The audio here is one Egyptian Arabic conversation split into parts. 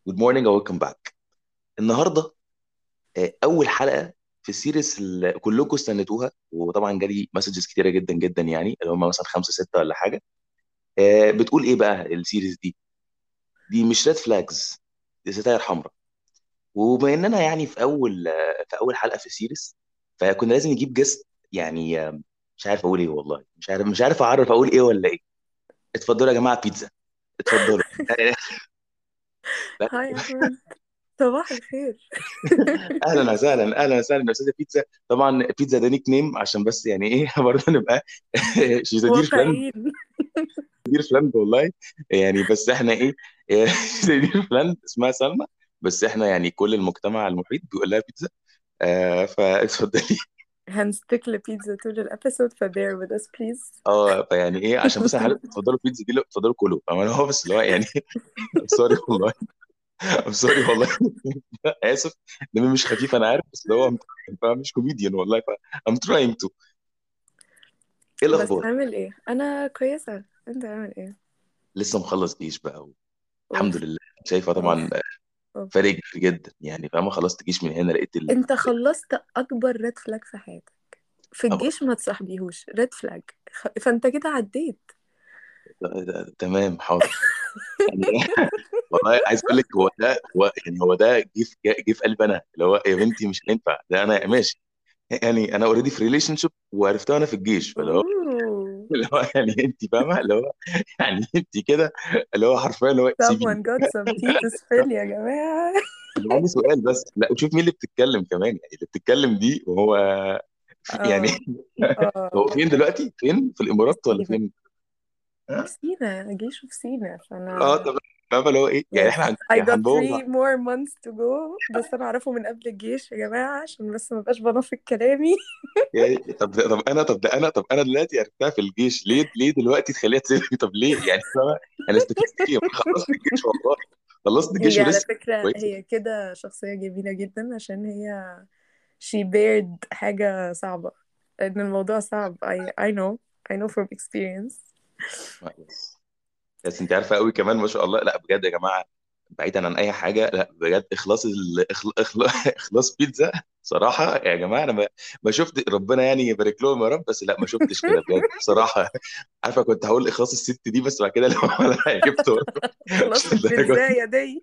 جود مورنينج ويلكم باك النهارده آه، اول حلقه في السيريس اللي كلكم استنيتوها وطبعا جالي مسجز كتيره جدا جدا يعني اللي هم مثلا خمسه سته ولا حاجه آه، بتقول ايه بقى السيريس دي دي مش ريد فلاجز دي ستاير حمراء وبما اننا يعني في اول آه، في اول حلقه في السيريس فكنا لازم نجيب جيست يعني آه، مش عارف اقول ايه والله مش عارف مش عارف اعرف اقول ايه ولا ايه اتفضلوا يا جماعه بيتزا اتفضلوا لا هاي أحمد صباح الخير اهلا وسهلا اهلا وسهلا يا استاذه بيتزا طبعا بيتزا ده نيك نيم عشان بس يعني ايه برضه نبقى شيز دير فريند واقعيين دير فريند والله يعني بس احنا ايه شيز دير فريند اسمها سلمى بس احنا يعني كل المجتمع المحيط بيقول لها بيتزا آه فاتفضلي هنستيك لبيتزا طول الابيسود فبير with us please اه فيعني ايه عشان بس حضرتك اتفضلوا بيتزا دي لا، اتفضلوا كلوا فاهم هو بس اللي هو يعني سوري والله ام سوري والله اسف دمي مش خفيف انا عارف بس اللي هو I'm- مش كوميديان والله ف I'm trying to ايه بس الاخبار عامل ايه انا كويسة انت عامل ايه لسه مخلص جيش بقى الحمد اوف لله شايفه اوف طبعا اوف فرق كبير جدا يعني فاهمه خلصت جيش من هنا لقيت ال... انت خلصت اكبر ريد فلاج في حياتك في أبقى... الجيش ما تصاحبيهوش ريد فلاج خ... فانت كده عديت تمام حاضر يعني والله عايز اقول لك هو ده هو يعني هو ده جه في جه في قلب انا اللي هو يا بنتي مش هينفع ده انا ماشي يعني انا اوريدي في ريليشن شيب وعرفتها وانا في الجيش فاللي هو اوه اللي هو يعني انت فاهمه اللي هو يعني انت كده اللي هو حرفيا اللي هو سيبيني someone got some teeth spill يا جماعة انا عندي سؤال بس لا وشوف مين اللي بتتكلم كمان يعني اللي بتتكلم دي وهو يعني اه هو اه فين دلوقتي فين في في الامارات ولا سينا فين في ها؟ سينا جيشه في سينا اه فانا طب فاهمه اللي هو ايه يعني yes احنا هن- I يعني got هنبوظ three more months to go بس انا اعرفه من قبل الجيش يا جماعة عشان بس ما بقاش بنافق كلامي يعني طب طب انا طب ده انا طب انا دلوقتي عرفتها في الجيش ليه ليه دلوقتي تخليها تسيبني طب ليه يعني فاهمه انا استفدت ايه ما خلصت الجيش والله خلصت الجيش هي على ولسه فكرة كويس هي كده شخصية جميلة جدا عشان هي she bared حاجة صعبة ان الموضوع صعب I, I know I know from experience بس بس انت عارفه قوي كمان ما شاء الله لا بجد يا جماعه بعيدا عن اي حاجه لا بجد اخلاص ال... إخل... إخل... اخلاص بيتزا صراحه يا جماعه انا ما, ما شفت ربنا يعني يبارك لهم يا رب بس لا ما شفتش كده بجد بصراحه عارفه كنت هقول اخلاص الست دي بس بعد كده لو لا جبت خلاص مش للدرجه دي البيتزاية دي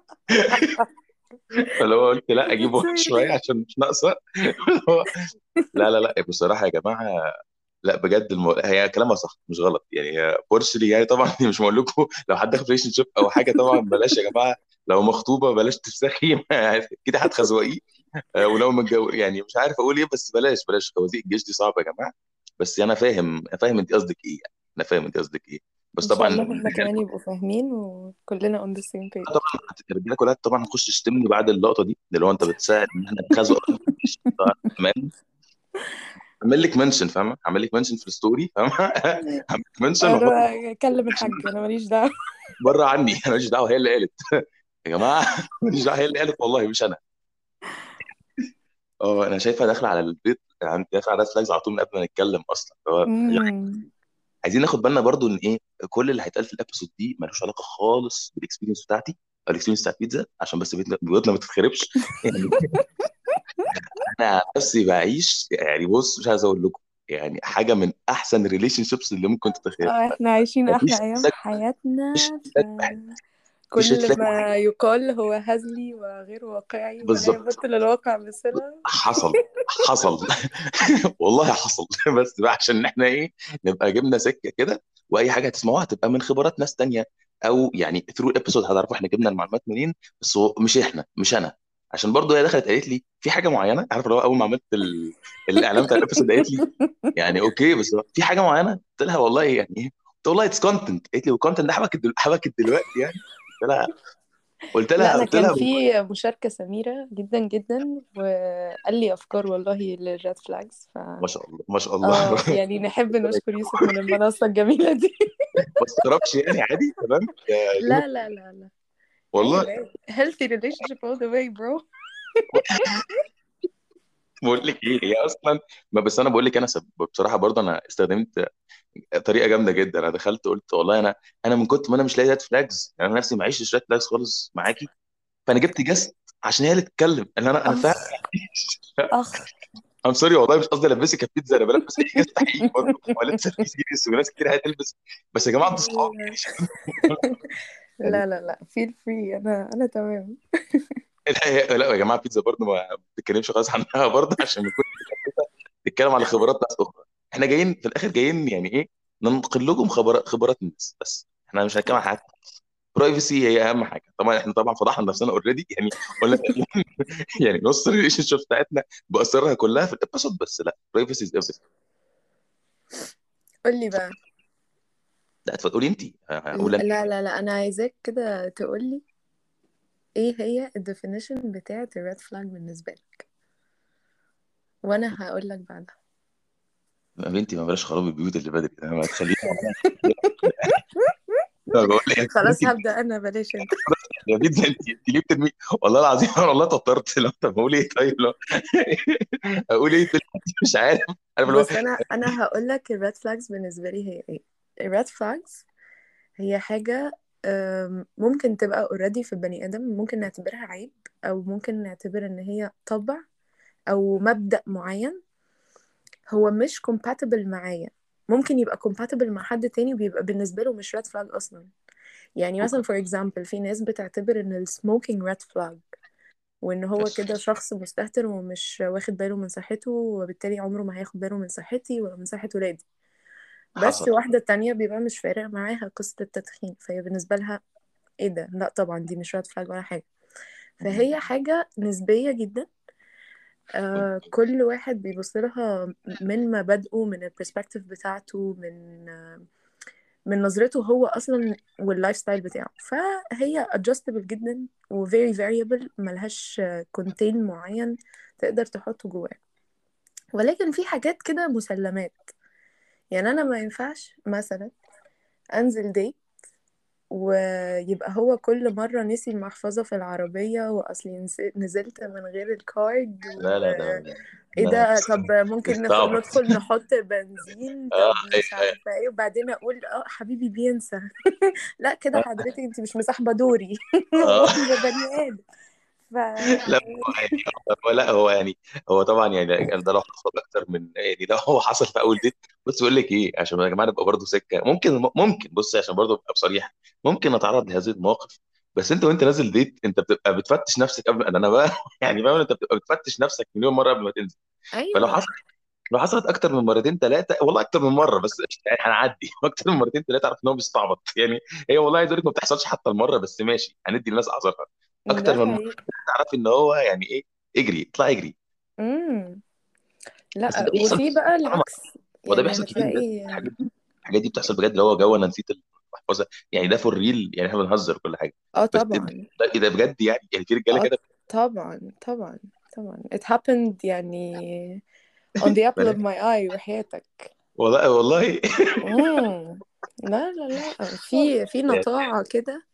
فاللي هو قلت لا اجيب واحد البيتزاية شويه دي عشان مش ناقصه هو- لا لا لا بصراحه يا جماعه لا بجد المو... هي كلامها صح مش غلط يعني هي بورشلي يعني طبعا مش بقول لكم لو حد داخل ريليشن شيب او حاجه طبعا بلاش يا جماعه لو مخطوبه بلاش تفسخي كده هتخزوقيه آه، ولو متجوز يعني مش عارف اقول ايه بس بلاش بلاش خوازيق الجيش دي صعبه يا جماعه بس انا فاهم انا فاهم انت قصدك ايه يعني انا فاهم انت قصدك ايه بس ان شاء الله طبعا هما كمان يبقوا فاهمين وكلنا on the same page طبعا الرجاله كلها طبعا هتخش تشتمني بعد اللقطه دي اللي هو انت بتساعد ان احنا نخزق تمام هعمل لك منشن فاهمه هعمل لك منشن في الستوري فاهمه هعمل لك منشن واحط انا اكلم الحاج انا ماليش دعوة بره عني انا ماليش دعوه هي اللي قالت يا جماعه ماليش دعوه هي اللي قالت والله مش انا اه انا شايفها داخله على البيت يعني داخله على فلاجز على طول من قبل ما نتكلم اصلا هو يا جماعة امم عايزين ناخد بالنا برضو ان ايه كل اللي هيتقال في الابيسود دي ملوش علاقه خالص بالاكسبيرينس بتاعتي او الاكسبيرينس بتاعت بيتزا عشان بس بيتنا بيوتنا ما تتخربش يعني انا بس بعيش يعني بص مش عايز اقول لكم يعني حاجه من احسن الريليشن شيبس اللي ممكن تتخيل اه احنا عايشين مفيش احلى ايام فلاج حياتنا مفيش ف فلاج واحد مفيش ريد كل فلاج واحد ما يقال هو هزلي وغير واقعي ولا بالظبط يمثل الواقع بصلة حصل حصل والله حصل بس بقى عشان احنا ايه نبقى جبنا سكه كده واي حاجه هتسمعوها هتبقى من خبرات ناس تانية او يعني ثرو الابيسود هتعرفوا احنا جبنا المعلومات منين بس هو مش احنا مش انا عشان برضه هي دخلت قالت لي في حاجه معينه عارف اللي هو اول ما عملت ال... الاعلان بتاع الابيسود قالت لي يعني اوكي بس هو في حاجه معينه قلت لها والله يعني ايه قلت والله اتس كونتنت قالت لي والكونتنت ده حبكت دل... حبكت دلوقتي يعني قلت لها قلت لا لها انا قلت كان لها في مشاركة سميرة جدا جدا وقال لي افكار والله للريد فلاجز ف ما شاء الله ما شاء الله اه يعني نحب نشكر يوسف من المنصة الجميلة دي ما استغربش يعني عادي تمام يا جيمي لا لا لا لا والله عيب عيب healthy relationship all the way bro بقول لك ايه هي اصلا ما بس انا بقول لك انا سب... بصراحه برضه انا استخدمت طريقه جامده جدا انا دخلت قلت والله انا انا من كنت ما انا مش لاقي ريد فلاجز يعني انا نفسي معيش ريد فلاجز خالص معاكي فانا جبت جاست عشان هي اللي تتكلم ان انا انا فاهم اخ اخ ام سوري والله مش قصدي البسك كبيتزا انا بلبس اي جاست حقيقي برضه هو لسه في سيريس وناس كتير هتلبس بس يا جماعه انتوا صحاب يعني يعني لا لا لا فيل فري انا انا تمام لا هي- لا يا جماعه بيتزا برضه ما بتتكلمش خالص عنها برضه عشان نكون بتتكلم على خبرات ناس اخرى احنا جايين في الاخر جايين يعني ايه ننقل لكم خبرات خبرات الناس بس احنا مش هنتكلم عن حاجه برايفسي هي اهم حاجه طبعا احنا طبعا فضحنا نفسنا اوريدي يعني قلنا يعني نص الريليشن شيب بتاعتنا باسرارها كلها في الابيسود بس لا برايفسي از everything قولي بقى لا تقولي انت هقول انا لا لا لا انا عايزاك كده تقولي ايه هي الديفينيشن بتاعت الريد فلاج بالنسبه لك وانا هقول لك بعدها يا بنتي ما بلاش خراب البيوت اللي بدري ده ما تخليني بقول لك يا خلاص بنتي هبدأ انا بلاش انت يا بنتي انت انت ليه بترمي والله العظيم انا والله توترت لو طب اقول ايه طيب لو اقول ايه دلوقتي مش عارف عارف اللي هو بص انا انا هقول لك الريد فلاجز بالنسبه لي هي ايه الريد فلاجز هي حاجه أم، ممكن تبقى اوريدي في البني ادم ممكن نعتبرها عيب او ممكن نعتبر ان هي طبع او مبدأ معين هو مش compatible معايا ممكن يبقى compatible مع حد تاني وبيبقى بالنسبه له مش red flag اصلا يعني مثلا for example في ناس بتعتبر ان السموكينج red flag وان هو كده شخص مستهتر ومش واخد باله من صحته وبالتالي عمره ما هياخد باله من صحتي ولا من صحة ولادي بس حصل واحدة تانية بيبقى مش فارق معاها قصة التدخين فهي بالنسبة لها ايه ده لا طبعا دي مش ريد فلاج ولا حاجة فهي حاجة نسبية جدا آه كل واحد بيبص لها من مبادئه من البرسبكتيف بتاعته من آه من نظرته هو اصلا واللايف ستايل بتاعه فهي adjustable جدا و very variable ملهاش كونتين معين تقدر تحطه جواه ولكن في حاجات كده مسلمات يعني انا ما ينفعش مثلا انزل ديت ويبقى هو كل مرة نسي المحفظة في العربية وأصلي نس- نزلت من غير الكارد لا لا لا و لا ايه لا ده طب ممكن نخ... صعب ندخل نحط بنزين اه طب اي مش عارفة ايه وبعدين اقول اه حبيبي بينسى لا كده اي حضرتك انت مش مصاحبة دوري اه هو بني آدم ف لا هو يعني هو لا هو يعني هو طبعا يعني ده لو حصل اكتر من يعني لو هو حصل في اول ديت بص بقول لك ايه عشان يا جماعه نبقى برضه سكه ممكن ممكن بص عشان برضه ابقى بصريح ممكن نتعرض لهذه المواقف بس انت وانت نازل ديت انت بتبقى بتفتش نفسك قبل انا بقى يعني فاهم انت بتبقى بتفتش نفسك مليون مره قبل ما تنزل فلو ايوه حصل لو حصلت اكتر من مرتين ثلاثه والله اكتر من مره بس يعني هنعدي اكتر من مرتين ثلاثه اعرف ان هو بيستعبط يعني هي والله عايز اقول لك ما بتحصلش حتى المره بس ماشي هندي الناس اعذارها ده اكتر من مره حقيقي تعرف ان هو يعني ايه اجري اطلع اجري امم بس لا ده بيحصل وفي بقى العكس هو ده يعني بيحصل كتير بجد هتلاقي الحاجات دي الحاجات دي بتحصل بجد اللي هو جو انا نسيت المحفظه يعني ده فور ريل يعني احنا بنهزر كل حاجه اه بس ده طبعا ده ده بجد يعني يعني في رجاله اه كده طبعا طبعا طبعا it happened يعني on the apple of my eye وحياتك والله والله امم لا لا لا في في يعني نطاعة كده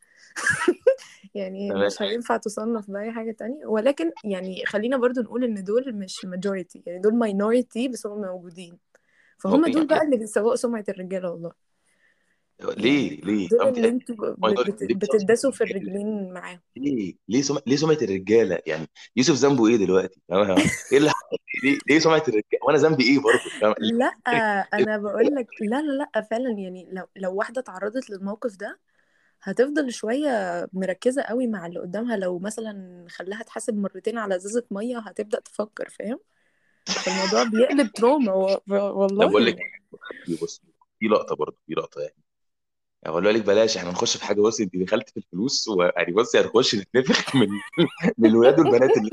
يعني تمام مش هينفع تصنف بأي حاجة تانية ولكن يعني خلينا برضو نقول إن دول مش majority يعني دول minority بس هم موجودين هو فهم دول بقى يعني اللي بيسوقوا سمعة الرجالة والله يعني ليه ليه دول فهمت اللي انتوا ب- بت- ليه بتداسوا في الرجلين معاهم ليه ليه سمعة ليه سمعة الرجاله يعني يوسف ذنبه ايه دلوقتي فاهم ايه اللي حصل؟ ليه ليه سمعة الرجاله وانا ذنبي ايه برضه فاهم لا ليه؟ انا بقول لك لا لا لا فعلا يعني لو لو واحده اتعرضت للموقف ده هتفضل شويه مركزه قوي مع اللي قدامها لو مثلا خلاها تحاسب مرتين على ازازه ميه هتبدا تفكر فاهم فالموضوع بيقلب تروما و- لا بقول والله لك بص في لقطه برضه في لقطه يعني اقول لك بلاش احنا نخش في حاجه بص انت دخلت في الفلوس ويعني بصي هنخش نتنفخ من من الولاد والبنات اللي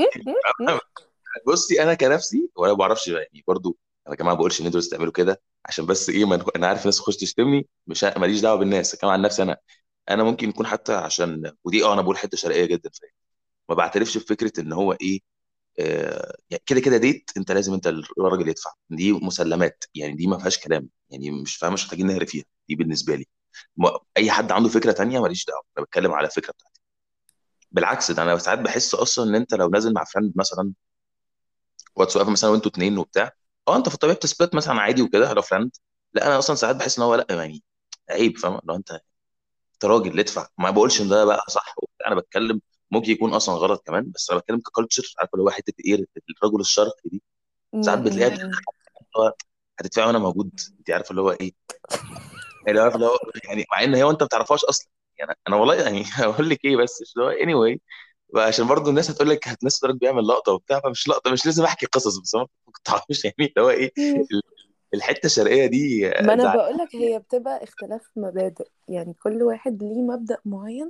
بصي انا كنفسي وانا ما بعرفش يعني برضو انا يا جماعه ما بقولش ان انتوا لازم تعملوا كده عشان بس ايه ما نخ- انا عارف الناس تخش تشتمني مش ه- ماليش دعوه بالناس اتكلم عن نفسي انا انا ممكن يكون حتى عشان ودي اه انا بقول حته شرقيه جدا فيا ما بعترفش بفكره ان هو ايه آه يعني كده كده ديت انت لازم انت الراجل يدفع دي مسلمات يعني دي ما فيهاش كلام يعني مش فاهم مش محتاجين نهري فيها دي بالنسبه لي ما- اي حد عنده فكره تانية ماليش دعوه انا بتكلم على فكره بتاعتي بالعكس ده انا ساعات بحس اصلا ان انت لو نازل مع فريند مثلا واتس ايفر مثلا وانتوا اتنين وبتاع اه انت في الطبيعي بتسبلت مثلا عادي وكده لو فريند لا انا اصلا ساعات بحس ان هو لا يعني عيب فاهم لو انت انت راجل ادفع ما بقولش ان ده بقى صح وبتاع انا بتكلم ممكن يكون اصلا غلط كمان بس انا بتكلم ككالتشر عارف اللي هو حته ايه الرجل الشرقي دي ساعات بتلاقيها اللي م-م. هو هتدفعي وانا موجود انت عارف اللي هو ايه اللي عارف اللي هو يعني مع ان هي وانت ما بتعرفهاش اصلا يعني انا والله يعني هقول لك ايه بس اللي هو اني anyway عشان برضه الناس هتقول لك الناس بتقول لك بيعمل لقطه وبتاع فمش لقطه مش لازم احكي قصص بس ما تعرفش يعني اللي هو ايه م. ال- الحته الشرقيه دي ما انا زعل بقولك هي بتبقى اختلاف مبادئ يعني كل واحد ليه مبدأ معين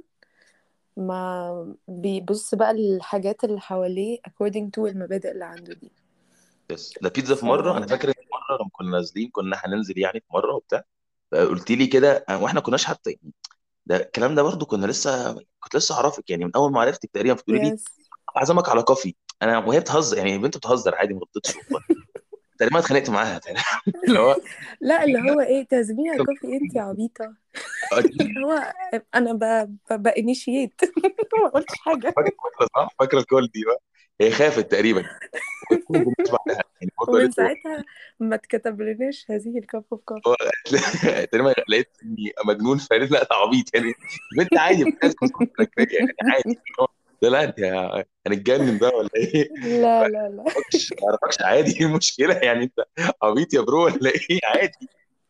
ما بيبص بقى الحاجات اللي حواليه according to المبادئ اللي عنده دي بس ده بيتزا في ف مره انا فاكر إن مره لما كنا نازلين كنا هننزل يعني في مره وبتاع قلت لي كده واحنا كناش حتى يعني ده الكلام ده برضو كنا لسه كنت لسه اعرفك يعني من اول ما عرفتك تقريبا بتقولي لي يس اعزمك على كافي انا وهي بتهزر يعني البنت بتهزر عادي ما غلطتش والله تقريبا اتخانقت معاها تقريبا اللي هو لا اللي هو ايه تعزميني على كوفي انت يا عبيطة اللي هو انا ب... ب... بانيشيت ما قلتش حاجة فاكر فاكره صح فاكره الكول دي بقى هي خافت تقريبا وتكون بعدها يعني برضه ومن قالت له ساعتها ما اتكتبلناش هذه الكاب اوف كوفي هو تقريبا لقيت اني مجنون فقالت لا تعبيط يعني البنت عادي بتحس يعني عادي لا لا انت هنتجنن بقى ولا ايه؟ لا لا لا ما اعرفكش ما اعرفكش عادي ايه المشكله يعني انت عبيط يا برو ولا ايه عادي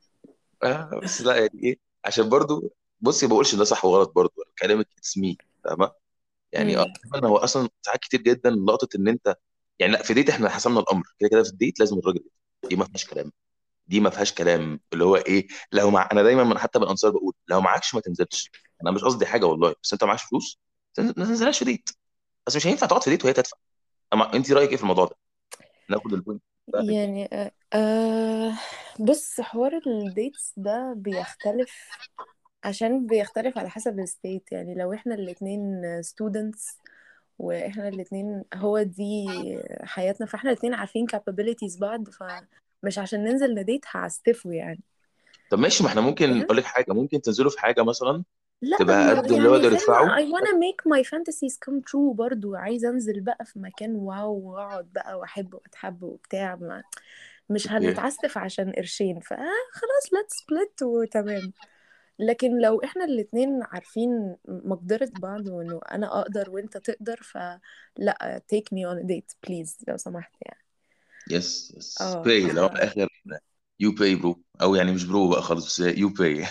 آه بس لا يعني ايه عشان برضو بصي ما بقولش ده صح وغلط برضو كلامك اتس مي فاهمه يعني اه امم كمان هو اصلا ساعات كتير جدا لقطه ان انت يعني لا في ديت احنا حسمنا الامر كده كده في الديت لازم الراجل يدفع. دي ما فيهاش كلام دي ما فيهاش كلام اللي هو ايه لو مع انا دايما من حتى بالانصار بقول لو معكش ما تنزلش انا مش قصدي حاجه والله بس انت معكش فلوس تنزل- ما تنزلهاش في ديت بس مش هينفع تقعد في ديت وهي تدفع أما انت رايك ايه في الموضوع ده ناخد البوينت بتاعتك يعني آه آه، بص حوار الديتس ده بيختلف عشان بيختلف على حسب الستيت يعني لو احنا الاتنين students واحنا الاتنين هو دي حياتنا فاحنا الاتنين عارفين capabilities بعض فمش عشان ننزل نديت هعستفه يعني طب ماشي ما احنا ممكن فاهم اقول لك حاجه ممكن تنزلوا في حاجه مثلا لا تبقى ما قد اللي هو يعني يقدر فاهم يدفعوا I wanna make my fantasies come true برضو عايزة انزل بقى في مكان واو واقعد بقى واحب واتحب وبتاع ما مش اوكي هنتعسف عشان قرشين فخلاص let's split وتمام لكن لو احنا الاتنين عارفين مقدرة بعض وانه انا اقدر وانت تقدر فلا take me on a date please لو سمحت يعني يس يس اه باي ف لو من الاخر يو باي برو او يعني مش برو بقى خالص بس يو باي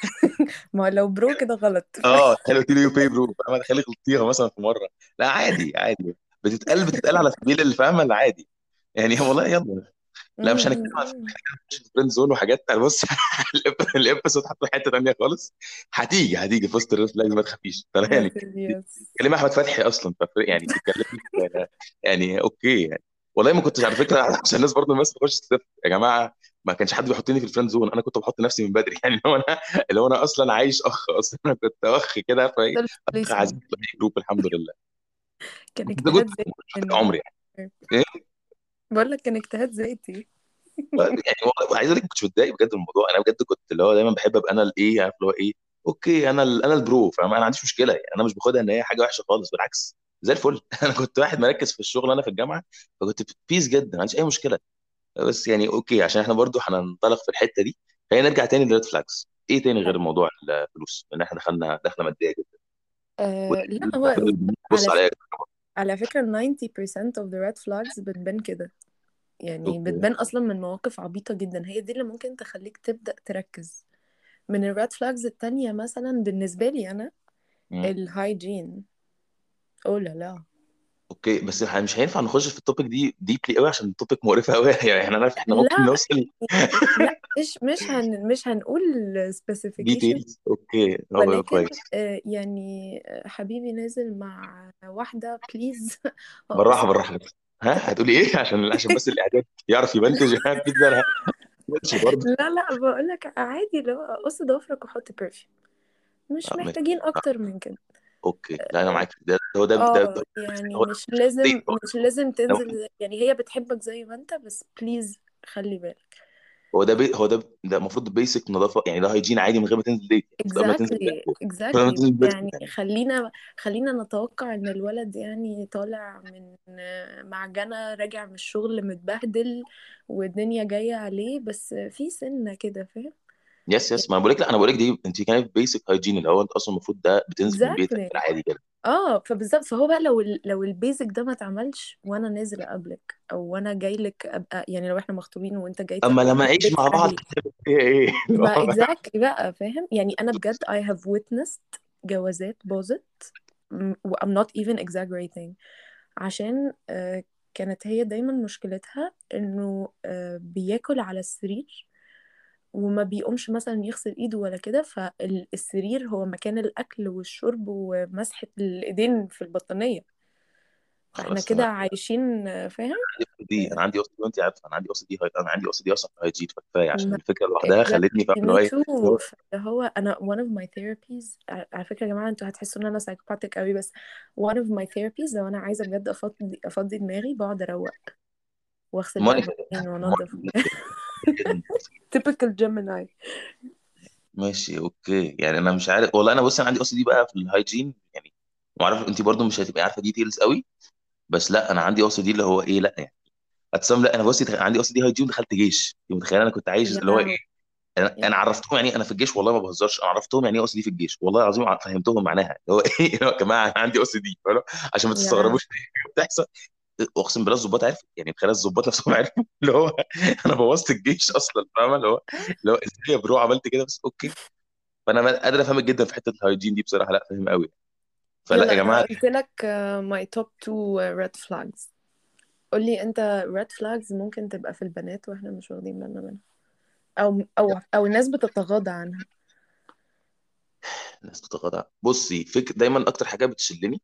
ما هو لو برو كده غلط اه تخيل قلت لي يو باي برو فاهمه تخيل غلطتيها مثلا في مره لا عادي عادي بتتقال بتتقال على سبيل اللي فاهمه اللي عادي يعني والله يلا لا مش هنتكلم على فريند زون وحاجات انا بص الابيسود حتى في حته ثانيه خالص هتيجي هتيجي في وسط الريد فلاج ما تخافيش ترى يعني يس كلمة احمد فتحي اصلا ففرق يعني بتتكلمي في- يعني اوكي يعني والله ما كنتش على فكره عشان الناس برضه الناس تخش تلف يا جماعه ما كانش حد بيحطني في الفريند زون انا كنت بحط نفسي من بدري يعني اللي هو انا اللي هو انا اصلا عايش اخ اصلا انا كنت اخ كده فايه سيلف اخ عزيز بليسمنت في أي جروب الحمد لله كان ده جزء اجتهاد ذاتي من مني عمري يعني ايه بقول لك كان اجتهاد ذاتي يعني والله عايز اقول لك ما كنتش متضايق بجد من الموضوع انا بجد كنت اللي هو دايما بحب ابقى انا الايه عارف اللي هو ايه اوكي انا ال- انا البرو فاهم انا ما عنديش مشكله يعني انا مش باخدها ان هي حاجه وحشه خالص بالعكس زي الفل انا كنت واحد مركز في الشغل انا في الجامعه فكنت بيس جدا ما عنديش اي مشكله بس يعني اوكي عشان احنا برضو هننطلق في الحته دي خلينا نرجع تاني للريد فلاجز ايه تاني غير موضوع الفلوس ان احنا دخلنا دخله ماديه جدا أه لا هو بص على عليا فكرة على فكرة 90% of the red flags بتبان كده يعني اوكي بتبان أصلا من مواقف عبيطة جدا هي دي اللي ممكن تخليك تبدأ تركز من الريد فلاجز التانية مثلا بالنسبة لي أنا مم. الهايجين أوه لا لا اوكي بس احنا مش هينفع نخش في التوبيك دي ديبلي قوي عشان التوبيك مقرفه قوي يعني احنا عارف احنا ممكن لا نوصل لا مش مش هن مش هنقول specification ديتيلز اوكي هو ولكن كويس آه، يعني آه، حبيبي نازل مع واحدة بليز بالراحه قص بالراحه بس ها هتقولي ايه عشان عشان بس الاعداد يعرف يمنتج ها بيتزا انا ماشي برضه لا لا بقولك عادي لو قص ضوافرك وحط برفيوم مش اه ماشي محتاجين آه، اكتر من كده اوكي لا انا معاك ده هو ده ده, اه ده يعني هو ده مش مش ديت، لازم هو مش لازم ده تنزل زي- يعني هي بتحبك زي ما انت بس بليز خلي بالك هو ده بي هو ده ده المفروض بيسك نظافه يعني ده هيجين عادي من غير ما تنزل ديت يعني المفروض قبل ما تنزل exactly بيت قبل ما exactly تنزل بيت يعني خلينا خلينا نتوقع ان الولد يعني طالع من معجنة راجع من الشغل متبهدل والدنيا جاية عليه بس في سنة كده فاهم يس يس ما انا بقول لك لا انا بقول لك دي انت كان في بيسك هايجين اللي هو انت اصلا المفروض ده بتنزل من بيتك exactly في العادي كده اه فبالظبط فهو بقى لو ال لو البيزك ده ما اتعملش وانا نازله قبلك او وانا جاي لك ابقى يعني لو احنا مخطوبين وانت جاي اما تاخدني لما من نعيش بيت مع بعض اهلي هتعمل فيها ايه ما exactly بقى فاهم يعني انا بجد I have witnessed جوازات باظت م- و I'm not even exaggerating عشان آه، كانت هي دايما مشكلتها انه آه، بياكل على السرير وما بيقومش مثلا يغسل ايده ولا كده فالسرير هو مكان الاكل والشرب ومسحة الايدين في البطانية فاحنا خلاص كده انا عايشين آه، فاهم دي آه، انا عندي اوسي دي وانت عارفه انا عندي اوسي دي انا عندي اوسي دي اصلا في هايجين فكفايه عشان ما الفكره لوحدها خلتني فاهم exactly اللي هو me ايه اللي too هو فاللي هو انا one of my therapies ع- على فكرة يا جماعة انتوا هتحسوا ان انا psychopathic قوي بس one of my therapies لو انا عايزة بجد افضي افضي دماغي بقعد اروق واغسل بقى مونيكا المواعين وانضف مونيكا جدا typical Gemini ماشي اوكي يعني انا مش عارف والله انا بص انا عندي اوسي دي بقى في الهايجين يعني ما اعرف انت برضو مش هتبقي عارفه ديتيلز قوي بس لا انا عندي اوسي دي اللي هو ايه لا يعني اتصم لا انا بصي تخ- عندي اوسي دي هايجين ودخلت جيش انت متخيل انا كنت عايش يا اللي هو ايه لهوي انا أنا عرفتهم يعني إيه انا في الجيش والله ما بهزرش انا عرفتهم يعني ايه اوسي دي في الجيش والله العظيم ع- فهمتهم معناها اللي هو ايه اللي هو يا جماعه انا عندي اوسي دي عشان ما يا لهوي تستغربوش حاجه بتحصل اقسم بالله الظباط عرفت يعني تخيل الظباط نفسهم عرفوا اللي هو انا بوظت الجيش اصلا فاهم اللي هو اللي هو ازاي يا برو عملت كده بس اوكي فانا ما- قادر افهمك جدا في حته الهايجين دي بصراحه لا فاهم قوي فلا يا يلا انا جماعه قلت لك uh, my top two uh, red flags قولي انت red flags ممكن تبقى في البنات واحنا مش واخدين بالنا منها او او او الناس بتتغاضى عنها الناس بتتغاضى بصي فكر دايما اكتر حاجه بتشلني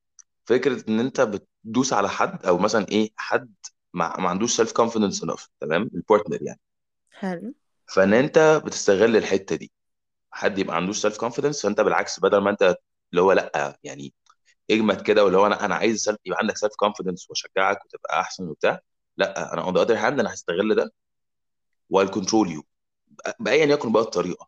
فكره ان انت بتدوس على حد او مثلا ايه حد ما, ما عندوش سيلف كونفيدنس انف تمام البارتنر يعني حلو فان انت بتستغل الحته دي حد يبقى عندوش سيلف كونفيدنس فانت بالعكس بدل ما انت اللي هو لا يعني اجمد كده واللي هو انا انا عايز سيلف يبقى عندك سيلف كونفيدنس واشجعك وتبقى احسن وبتاع لا انا اون ذا اذر هاند انا هستغل ده وايل كنترول يو بايا يكن بقى الطريقه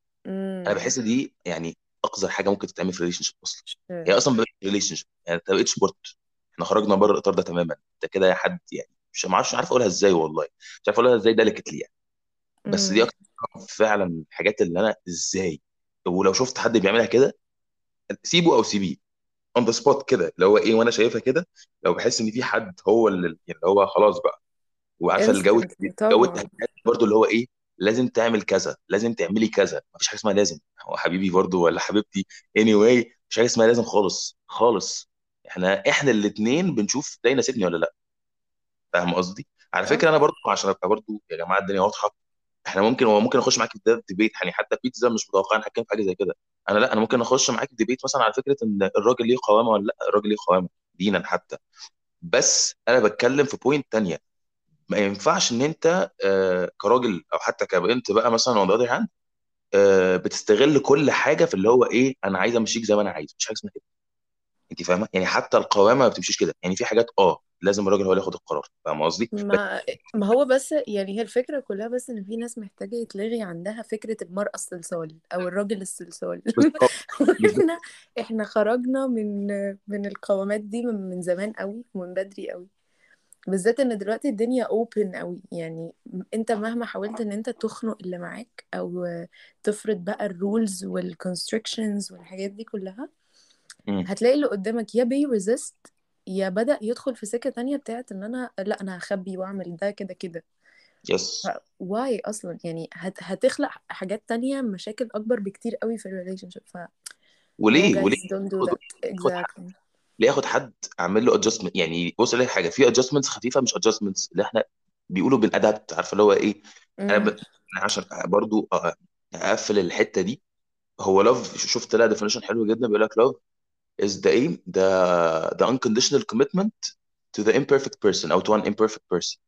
انا امم بحس دي يعني اقذر حاجه ممكن تتعمل في ريليشن شيب اصلا sure. هي اصلا ريليشن شيب يعني انت بقيت سبورت احنا خرجنا بره الاطار ده تماما انت كده يا حد يعني مش ما اعرفش عارف اقولها ازاي والله مش عارف اقولها ازاي ديليكتلي يعني بس دي امم اكتر فعلا الحاجات اللي انا ازاي ولو شفت حد بيعملها كده سيبه او سيبيه اون ذا سبوت كده اللي هو ايه وانا شايفها كده لو بحس ان في حد هو اللي اللي هو خلاص بقى وعارفه الجو instantly جو طبعا التهديدات برضو اللي هو ايه لازم تعمل كذا لازم تعملي كذا مفيش حاجه اسمها لازم هو حبيبي برضو ولا حبيبتي anyway مفيش حاجه اسمها لازم خالص خالص احنا احنا الاثنين بنشوف ده يناسبني ولا لا فاهم قصدي على اه فكره انا برضو عشان ابقى برضو يا جماعه الدنيا واضحه احنا ممكن هو ممكن اخش معاك في ده ديبيت يعني حتى بيتزا مش متوقع نحكي في حاجه زي كده انا لا انا ممكن اخش معاك في ديبيت مثلا على فكره ان الراجل ليه قوامه ولا لا الراجل ليه قوامه دينا حتى بس انا بتكلم في بوينت تانية ما ينفعش ان انت آه، كراجل او حتى كبنت بقى مثلا on the other hand آه، بتستغل كل حاجه في اللي هو ايه انا عايز امشيك زي ما انا عايز مش حاجه اسمها كده انت فاهمه يعني حتى القوامه ما بتمشيش كده يعني في حاجات اه لازم الراجل هو اللي ياخد القرار فاهم قصدي بس ما ما هو بس يعني هي الفكرة كلها بس ان في ناس محتاجة يتلغي عندها فكرة المرأة الصلصال او الراجل الصلصال بالظبط بالظبط احنا احنا خرجنا من من القوامات دي من, من زمان قوي ومن بدري قوي بالذات ان دلوقتي الدنيا اوبن قوي يعني انت مهما حاولت ان انت تخنق اللي معاك او تفرض بقى الرولز والكونستريكشنز والحاجات دي كلها مم. هتلاقي اللي قدامك يا بي ريزيست يا بدأ يدخل في سكة تانية بتاعت ان انا لا انا هخبي واعمل ده كده كده يس واي اصلا يعني هت هتخلق حاجات تانية مشاكل اكبر بكتير قوي في الريليشن شيب ف no وليه وليه guys don't do ياخد that ياخد حد exactly ليه ياخد حد اعمل له ادجستمنت يعني بص ليه حاجه في ادجستمنتس خفيفه مش ادجستمنتس اللي احنا بيقولوا بالادابت عارفه اللي هو ايه انا ب... امم أنا عشان برضو أ- اقفل الحته دي هو لاف شفت لها ديفينيشن حلو جدا بيقول لك لاف is the aim the the unconditional commitment to the imperfect person او to an imperfect person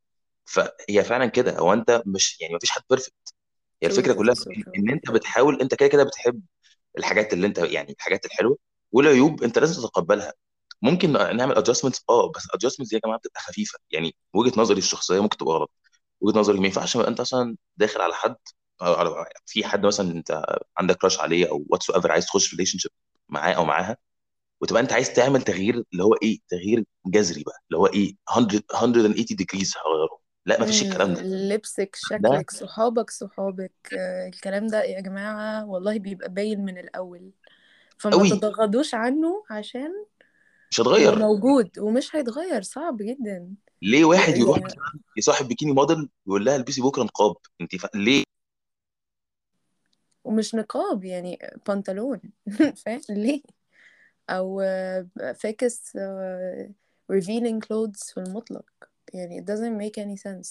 فهي فعلا كده هو انت مش يعني مفيش حد بيرفكت هي true الفكره this كلها is so في true ان انت بتحاول انت كده كده بتحب الحاجات اللي انت يعني الحاجات الحلوه والعيوب انت لازم تتقبلها ممكن نعمل ادجستمنتس اه بس ادجستمنتس دي يا جماعه بتبقى خفيفه يعني وجهه نظري الشخصيه ممكن تبقى غلط وجهه نظري ما ينفعش يبقى انت مثلا داخل على حد أو على في حد مثلا انت عندك كراش عليه او واتس ايفر عايز تخش ريليشن شيب معاه او معاها وتبقى انت عايز تعمل تغيير اللي هو ايه تغيير جذري بقى اللي هو ايه 100 180 ديجريز هغيره لا مفيش الكلام مم، ده لبسك ده شكلك صحابك صحابك آه، الكلام ده يا جماعة والله بيبقى باين من الأول فما قوي تتغاضوش عنه عشان مش هو هتغير موجود ومش هيتغير صعب جدا ليه ي- واحد يروح ي- مثلا يصاحب بيكيني موديل يقول لها البسي بكره نقاب انت ف... ليه ومش نقاب يعني بنطلون فاهم ليه أو آه، فاكس آه، revealing clothes في المطلق يعني it doesn't make any sense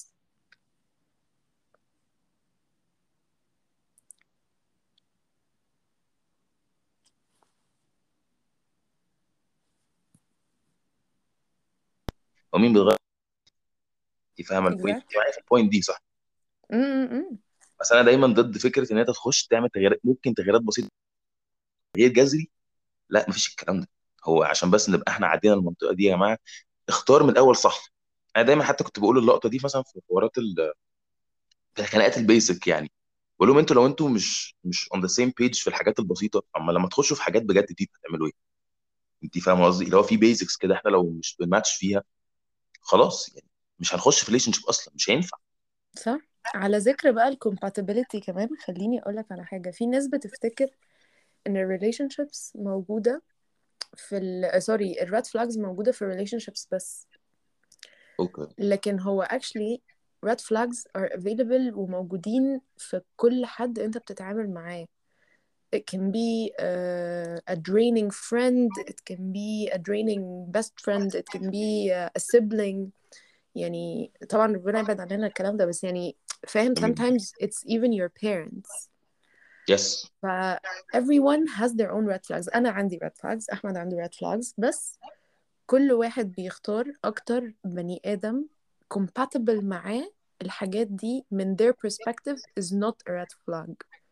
هو مين بيتغير انت فاهمه البوينت انت exactly معايا في البوينت دي صح امم بس انا دايما ضد فكره ان انت تخش تعمل تغييرات ممكن تغييرات بسيطه تغيير جذري لا مفيش الكلام ده هو عشان بس نبقى احنا عدينا المنطقه دي يا جماعه اختار من الاول صح انا دايما حتى كنت بقول اللقطه دي مثلا في حوارات ال- في الخناقات البيسك يعني بقول لهم انتوا لو انتوا مش مش اون ذا سيم بيج في الحاجات البسيطه اما لما تخشوا في حاجات بجد دي هتعملوا ايه؟ انت فاهم قصدي؟ اللي هو في بيزكس كده احنا لو مش بنماتش فيها خلاص يعني مش هنخش في ريليشن شيب اصلا مش هينفع صح على ذكر بقى ال compatibility كمان خليني أقولك على حاجة في ناس بتفتكر إن ال relationships موجودة في ال سوري ال red flags موجودة في ال relationships بس اوكي لكن هو actually red flags are available وموجودين في كل حد أنت بتتعامل معاه it can be uh, a draining friend it can be a draining best friend it can be uh, a sibling يعني طبعا ربنا يبعد عننا الكلام ده بس يعني فاهم sometimes it's even your parents يس ف everyone has their own red flags أنا عندي red flags أحمد عنده red flags بس كل واحد بيختار أكتر بني آدم compatible معاه الحاجات دي من their perspective is not a red flag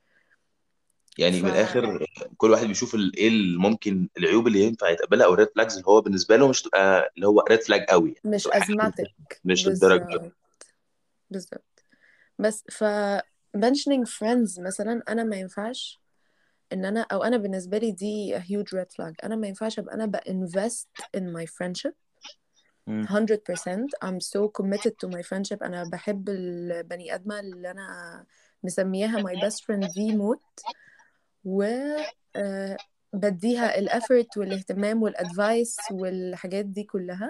يعني ف من الاخر كل واحد بيشوف ال- ايه اللي ممكن العيوب اللي ينفع يتقبلها او الريد فلاجز اللي هو بالنسبه له مش تبقى اللي هو ريد فلاج قوي يعني مش تبقى حاجه أزماتك مش للدرجه بالظبط بالظبط بس ف mentioning friends مثلا أنا ما ينفعش ان انا او انا بالنسبه لي دي a huge red flag انا ما ينفعش ابقى انا بinvest in my friendship مم. 100% I'm so committed to my friendship انا بحب البني ادمه اللي انا مسمياها my best friend دي موت و آه، بديها الافورت والاهتمام والادفايس والحاجات دي كلها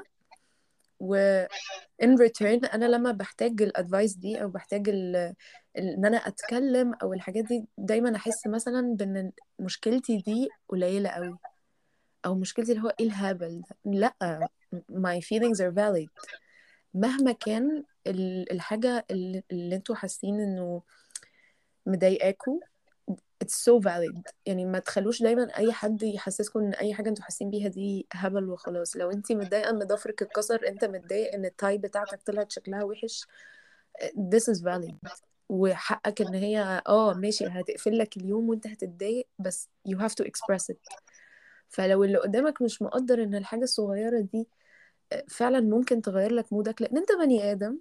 و in return انا لما بحتاج الادفايس دي او بحتاج ال... ال- ان انا اتكلم او الحاجات دي دايما احس مثلا بان مشكلتي دي قليله قوي او مشكلتي اللي هو ايه الهبل ده لا my feelings are valid مهما كان ال- الحاجه اللي, اللي انتوا حاسين انه مضايقاكوا it's so valid يعني ما تخلوش دايما اي حد يحسسكم ان اي حاجه انتوا حاسين بيها دي هبل وخلاص لو انت متضايقه ان ضفرك اتكسر انت متضايق ان التاي بتاعتك طلعت شكلها وحش this is valid وحقك ان هي اه ماشي هتقفل لك اليوم وانت هتتضايق بس you have to express it فلو اللي قدامك مش مقدر ان الحاجه الصغيره دي فعلا ممكن تغير لك مودك لان انت بني ادم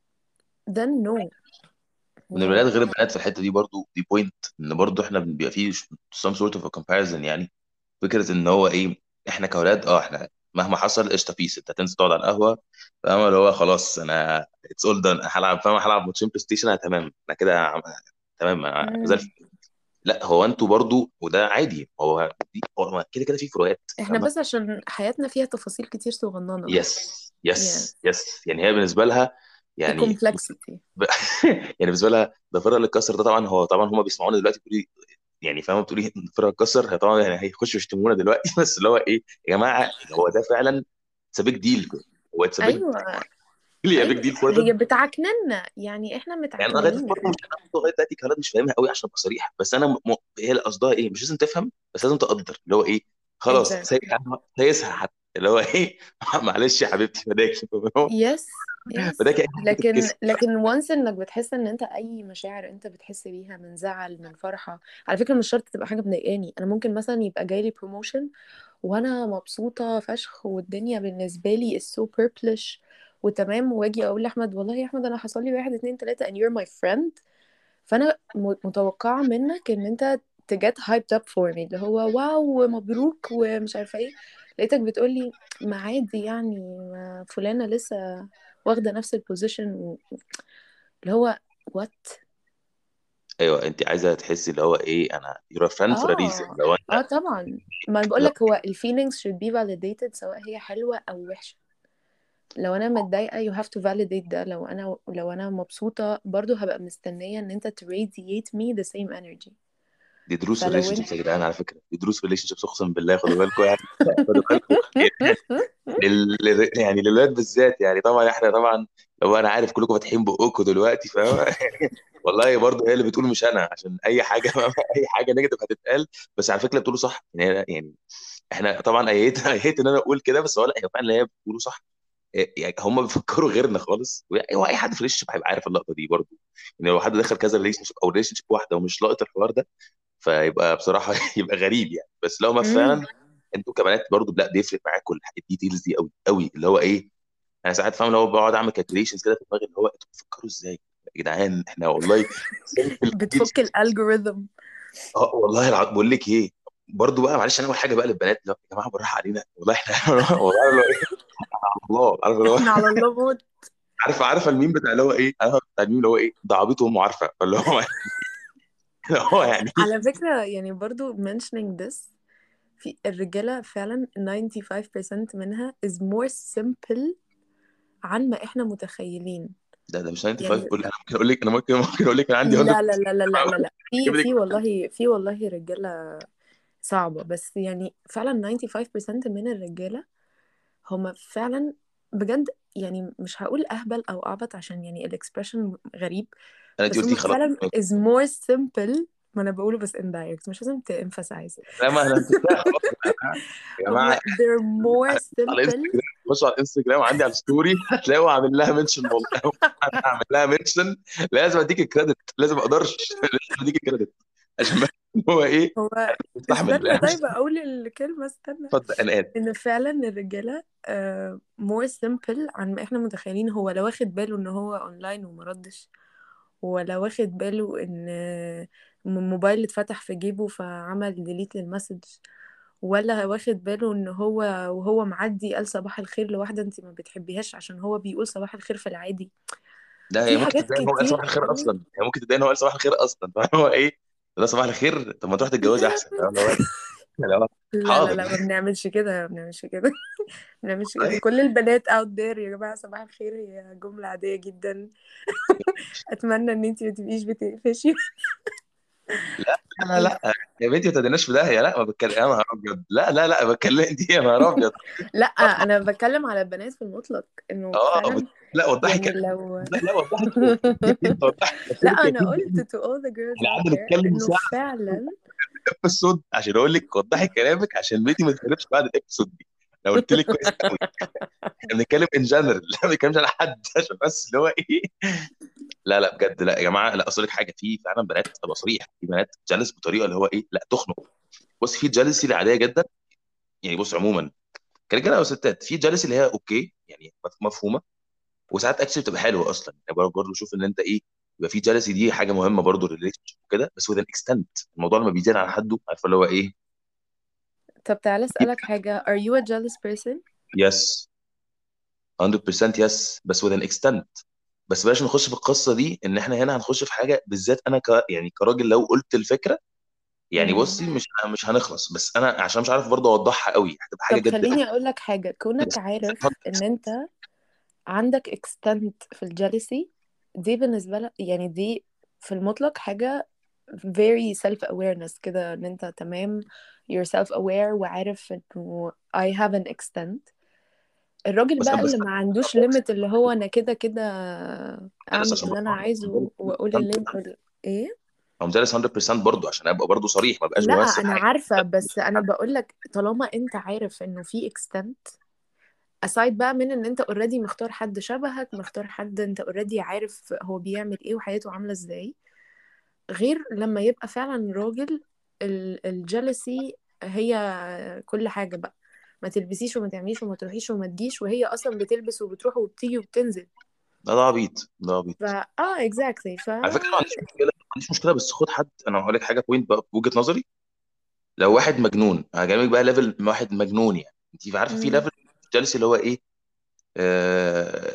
then no من يعني البنات غير البنات في الحته دي برضو دي بوينت ان برضو احنا بيبقى فيه some sort of a comparison يعني فكره ان هو ايه احنا كاولاد اه احنا مهما حصل قشطه بيس انت هتنزل تقعد على القهوه فاهم اللي هو خلاص انا اتس اول دان هلعب فاهم هلعب ماتشين بلاي ستيشن انا تمام انا كده عم- تمام انا زي مم. الفل. لا هو انتوا برضو وده عادي هو دي هو كده كده في فروقات احنا فاهمه بس عشان حياتنا فيها تفاصيل كتير صغننه يس yes يس يس يعني هي بالنسبه لها في يعني complexity ب... يعني بالنسبه لها ده فرق اللي اتكسر ده طبعا هو طبعا هم بيسمعونا دلوقتي بيقولوا يعني فاهمه بتقولي فرق اتكسر هي طبعا يعني هيخشوا يشتمونا دلوقتي بس اللي هو ايه يا جماعه هو ده فعلا اتس بيج ديل هو اتس بيج ايوه ديل بيج ايوه ديل فور هي بتعكننا يعني احنا يعني انا لغايه متعكنين برضه مش انا لغايه دلوقتي كولاد مش فاهمها قوي عشان ابقى صريح بس انا م... م... هي اللي قصدها ايه مش لازم تفهم بس لازم تقدر اللي هو ايه خلاص سايس exactly سايسها حتى اللي هو ايه معلش يا حبيبتي فداكي يس يس فداكي اي حاجه لكن تتكسر لكن وانس انك بتحس ان انت اي مشاعر انت بتحس بيها من زعل من فرحة على فكرة مش شرط تبقى حاجة مضايقاني انا ممكن مثلا يبقى جايلي بروموشن وانا مبسوطة فشخ والدنيا بالنسبة لي is so purplish وتمام واجي اقول لاحمد والله يا احمد انا حصل لي واحد اتنين تلاتة and you're my friend فانا م- متوقعة منك ان انت تجت hyped up for me اللي هو واو مبروك ومش عارفة ايه لقيتك بتقولي ما عادي يعني ما فلانة لسه واخده نفس البوزيشن و... اللي هو وات ايوه انت عايزه تحسي اللي هو ايه انا you're a friend for a reason اه لو اه انت طبعا ما بقول لو لك هو ال feelings should be validated سواء هي حلوة أو وحشة لو أنا متضايقة you have to validate ده لو أنا لو أنا مبسوطة برضو هبقى مستنية إن أنت to radiate me the same energy دي دروس في فلو الريليشن انت شيبس يا جدعان على فكره دي دروس في الريليشن شيبس اقسم بالله خدوا بالكم يعني خدوا بالكم يعني لل... لل- يعني للولاد بالذات يعني طبعا احنا طبعا لو انا عارف كلكم فاتحين بقكم دلوقتي فاهم والله برضه هي اللي بتقول مش انا عشان اي حاجه اي حاجه نيجاتيف هتتقال بس على فكره بتقولوا صح يعني يعني احنا طبعا ايت ايت ان انا اقول كده بس هو لا هي فعلا اللي هي بتقولوا صح إيه، يعني هم بيفكروا غيرنا خالص هو اي حد في ريليشن شيب هيبقى عارف اللقطه دي برضه يعني لو حد دخل كذا ريليشن شيب او ريليشن شيب واحده ومش لاقط الحوار ده فيبقى بصراحه يبقى غريب يعني بس لو ما مم. فعلا انتوا كبنات برضه لا بيفرق معاكم الديتيلز دي قوي قوي اللي هو ايه انا ساعات فاهم اللي هو بقعد اعمل كالكوليشنز كده في دماغي اللي هو انتوا بتفكروا ازاي يا جدعان احنا والله simple deals. بتفك الالجوريثم اه والله العظيم بقول لك ايه برضه بقى معلش انا اول حاجه بقى للبنات اللي هو يا جماعه بالراحه علينا والله احنا والله اللي هو ايه الله عارف اللي هو احنا على الله موت عارفه عارفه الميم بتاع اللي هو ايه عارفه بتاع الميم اللي هو ايه ده عبيط وامه عارفه فاللي هو اللي هو يعني على فكرة يعني برضو mentioning this في الرجالة فعلا 95% منها is more simple عن ما احنا متخيلين ده ده مش 95 يعني قول انا ممكن اقول لك انا ممكن ممكن اقول لك انا عندي 100% لا لا لا لا لا لا لا في اجيب لك في والله في والله رجالة صعبة بس يعني فعلا 95% من الرجالة هما فعلا بجد يعني مش هقول أهبل أو أعبط عشان يعني الإكسبريشن غريب انا انت بس قلتي هما خلاص فعلا is more simple ما أنا بقوله بس indirect مش لازم تemphasize لا ما انا فهمتها خلاص بقى. يا جماعه هما they're more على simple الانستجرام خشوا على الانستجرام عندي على الستوري هتلاقوا عامل لها منشن والله عامل لها منشن لازم اديك الكريدت لازم ما اقدرش لازم اديك الكريدت عشان بس هو ايه هو مش مستحمل استنى لا مش طيب أقول الكلمة استنى اتفضل انا اسف إن فعلا الرجالة uh, more simple عن ما إحنا متخيلين هو لو واخد باله إن هو أونلاين وما ردش ولا واخد باله ان الموبايل اتفتح في جيبه فعمل ديليت للمسج ولا واخد باله ان هو وهو معدي قال صباح الخير لواحدة انت ما بتحبيهاش عشان هو بيقول صباح الخير في العادي ده هي في ممكن حاجات تدعي ان هو قال كتير صباح الخير قوي اصلا هي ممكن تدعي ان هو قال صباح الخير اصلا فهو ايه ده صباح الخير طب ما تروح تتجوز احسن فاهم اللي هو إيه؟ اللي هو لا لا حاضر لا ما بنعملش كده ما بنعملش كده ما بنعملش كده طيب كل البنات out there يا جماعة صباح الخير هي جملة عادية جدا اتمنى ان انت ما تبقيش بتقفشي لا لا لا يا بنتي ما تديناش في داهيه لا ما بتكلم يا نهار ابيض لا لا لا بتكلم دي يا نهار ابيض لا انا بتكلم على البنات في المطلق انه اه فعلا بت- لا وضحي يعني كلامك لو لا لا وضحي كلامك انت وضحي لا كلامك انا اكيد قلت to all the girls احنا out قعدنا there نتكلم انه ساعه فعلا في الابيسود عشان اقول لك وضحي كلامك عشان بيتي ما تتكلمش بعد الابيسود دي انا قلت لك كويس قوي احنا بنتكلم ان جنرال لا ما بنتكلمش على حد عشان بس اللي هو ايه لا لا بجد لا يا جماعه لا اصل لك حاجه في فعلا بنات ابقى صريح في بنات جالس بطريقه اللي هو ايه لا تخنق بص في جالسي العاديه جدا يعني بص عموما كرجاله او ستات في جالسي اللي هي اوكي يعني مفهومه وساعات اكشلي بتبقى حلوه اصلا يعني برضه برضه شوف ان انت ايه يبقى في جالسي دي حاجه مهمه برضه للريليشن شيب وكده بس وذ اكستنت الموضوع لما بيزيد عن حده عارفه اللي هو ايه طب تعالى اسالك حاجه are you a jealous person يس 100% يس بس وذ اكستنت بس بلاش نخش في القصه دي ان احنا هنا هنخش في حاجه بالذات انا ك يعني كراجل لو قلت الفكره يعني امم بصي مش مش هنخلص بس انا عشان مش عارف برضه اوضحها قوي هتبقى حاجه طب جد قوي خليني اقول لك حاجه كونك عارف ان انت عندك extent في الجالسي دي بالنسبه لك يعني دي في المطلق حاجه very self awareness كده ان انت تمام you're self aware وعارف انه I have an extent الراجل بس بقى بس اللي ما عندوش ليميت اللي هو انا كده كده جالس اعمل عشان اللي انا عايزه واقول اللي ايه هم جالس 100% برضه عشان ابقى برضه صريح ما بقاش لا بمثل انا حاجه عارفة بس انا بقول لك طالما انت عارف انه في extent aside بقى من ان انت اوريدي مختار حد شبهك مختار حد انت اوريدي عارف هو بيعمل ايه وحياته عاملة ازاي غير لما يبقى فعلا راجل الجلسي هي كل حاجة بقى ما تلبسيش وما تعمليش وما تروحيش وما تجيش وهي اصلا بتلبس وبتروح وبتيجي وبتنزل ده ده عبيط ده عبيط فا اه اكزاكتلي ف على فكره ما عنديش مشكله ما عنديش مشكله بس خد حد انا هقول لك حاجه بوينت بقى بوجهه نظري لو واحد مجنون هجيبك بقى ليفل واحد مجنون يعني انت عارفه في مم. ليفل جالس اللي هو ايه آه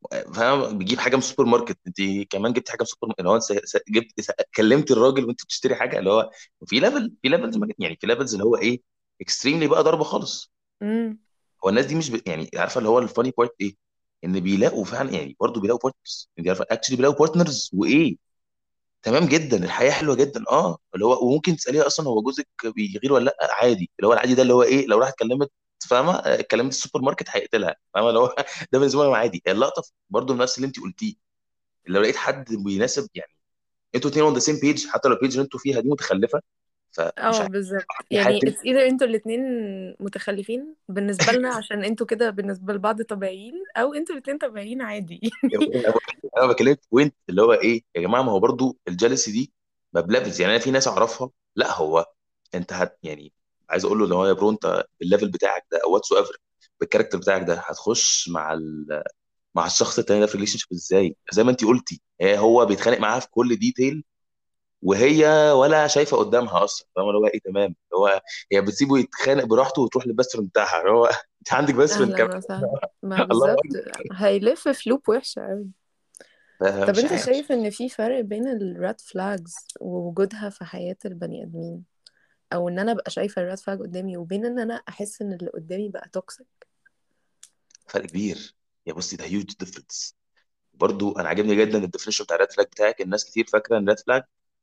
فاهم بيجيب حاجه من السوبر ماركت انت كمان جبت حاجه من السوبر ماركت اللي هو انت س- س- جبت س- كلمت الراجل وانت بتشتري حاجه اللي هو في ليفل في ليفلز يعني في ليفلز اللي هو ايه اكستريملي بقى ضربه خالص امم هو الناس دي مش ب... يعني عارفه اللي هو الفاني بارت ايه ان بيلاقوا فعلا يعني برضه بيلاقوا بارتنرز انت عارفه اكشلي بيلاقوا بارتنرز وايه تمام جدا الحياه حلوه جدا اه اللي هو وممكن تساليها اصلا هو جوزك بيغير ولا لا عادي اللي هو العادي ده اللي هو ايه لو راحت اتكلمت فاهمه آه، اتكلمت السوبر ماركت هيقتلها فاهمه اللي هو ده بالنسبه لهم عادي اللقطه برضه نفس اللي انت قلتيه لو لقيت حد بيناسب يعني انتوا اتنين اون ذا سيم بيج حتى لو البيج اللي انتوا فيها دي متخلفه فمش اه عارف بالظبط في يعني حاتم it's either انتوا الاتنين متخلفين بالنسبة لنا عشان انتوا كده بالنسبة لبعض طبيعيين او انتوا الاتنين طبيعيين عادي انا بكلمك في بوينت اللي هو ايه يا جماعه ما هو برضو الجالسي دي ما بليفلز يعني انا في ناس اعرفها لا هو انت هت يعني عايز اقول له اللي هو يا برو انت بالليفل بتاعك ده او واتس ايفر بالكاركتر بتاعك ده هتخش مع ال... مع الشخص التاني ده في ريليشن شيب ازاي زي ما انت قلتي هي هو بيتخانق معاها في كل ديتيل وهي ولا شايفه قدامها اصلا فاهم اللي هو ايه تمام اللي هو هي بتسيبه يتخانق براحته وتروح للبيست فريند بتاعها اللي هو انت عندك بيست فريند كمان اهلا وسهلا ما الله بالظبط اكبر هيلف في لوب وحشة قوي طب فمش انت عارف شايف ان في فرق بين الريد فلاجز ووجودها في حياة البني ادمين او ان انا ابقى شايفة الريد فلاج قدامي وبين ان انا احس ان اللي قدامي بقى توكسيك فرق كبير يا بصي ده هيوج ديفرنس برضو انا عاجبني جدا الديفينيشن بتاع الريد فلاج بتاعك الناس كتير فاكره ان ريد فلاج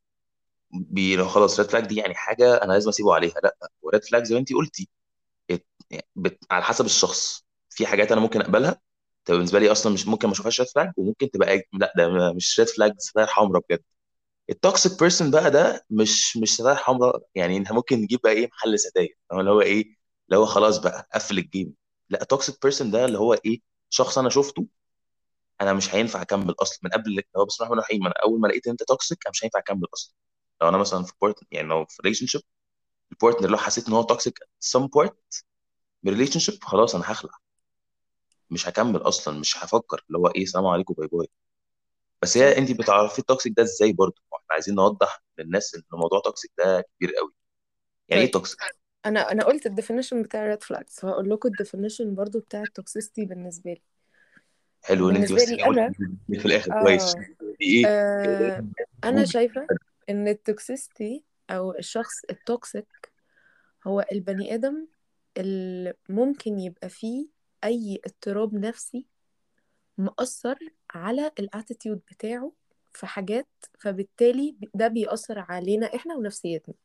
بي لو خلاص ريد فلاج دي يعني حاجه انا لازم اسيبه عليها لا هو ريد فلاج زي ما انت قلتي ات- يعني بت... على حسب الشخص في حاجات انا ممكن اقبلها تبقى بالنسبه لي اصلا مش ممكن ما اشوفهاش ريد فلاج وممكن تبقى لا ده مش ريد فلاج ستاير حمراء بجد التوكسيك بيرسون بقى ده مش مش ستاير حمراء يعني انت ممكن نجيب بقى ايه محل ستاير فاهم اللي هو ايه اللي هو خلاص بقى قفل الجيم لا التوكسيك بيرسون ده اللي هو ايه شخص انا شفته انا مش هينفع اكمل اصلا من قبل اللي هو بسم الله الرحمن الرحيم انا اول ما لقيت ان انت توكسيك انا مش هينفع اكمل اصلا لو انا مثلا في بورت يعني لو في ريليشن شيب البارتنر لو حسيت ان هو توكسيك سم بارت من ريليشن شيب خلاص انا هخلع مش هكمل اصلا مش هفكر اللي هو ايه سلام عليكم باي باي بس هي صح انت بتعرفي التوكسيك ده ازاي برضه احنا عايزين نوضح للناس ان موضوع توكسيك ده كبير قوي يعني ايه طيب توكسيك انا انا قلت الديفينيشن بتاع الريد فلاجز فهقول لكم الديفينيشن برضو بتاع التوكسيستي بالنسبة لي حلو ان انت بالنسبة بس لي قلت انا في الاخر كويس اه دي ايه آه انا شايفة ان التوكسيستي او الشخص التوكسيك هو البني ادم اللي ممكن يبقى فيه اي اضطراب نفسي مؤثر على الاتيتيود بتاعه في حاجات فبالتالي ده بيأثر علينا احنا ونفسيتنا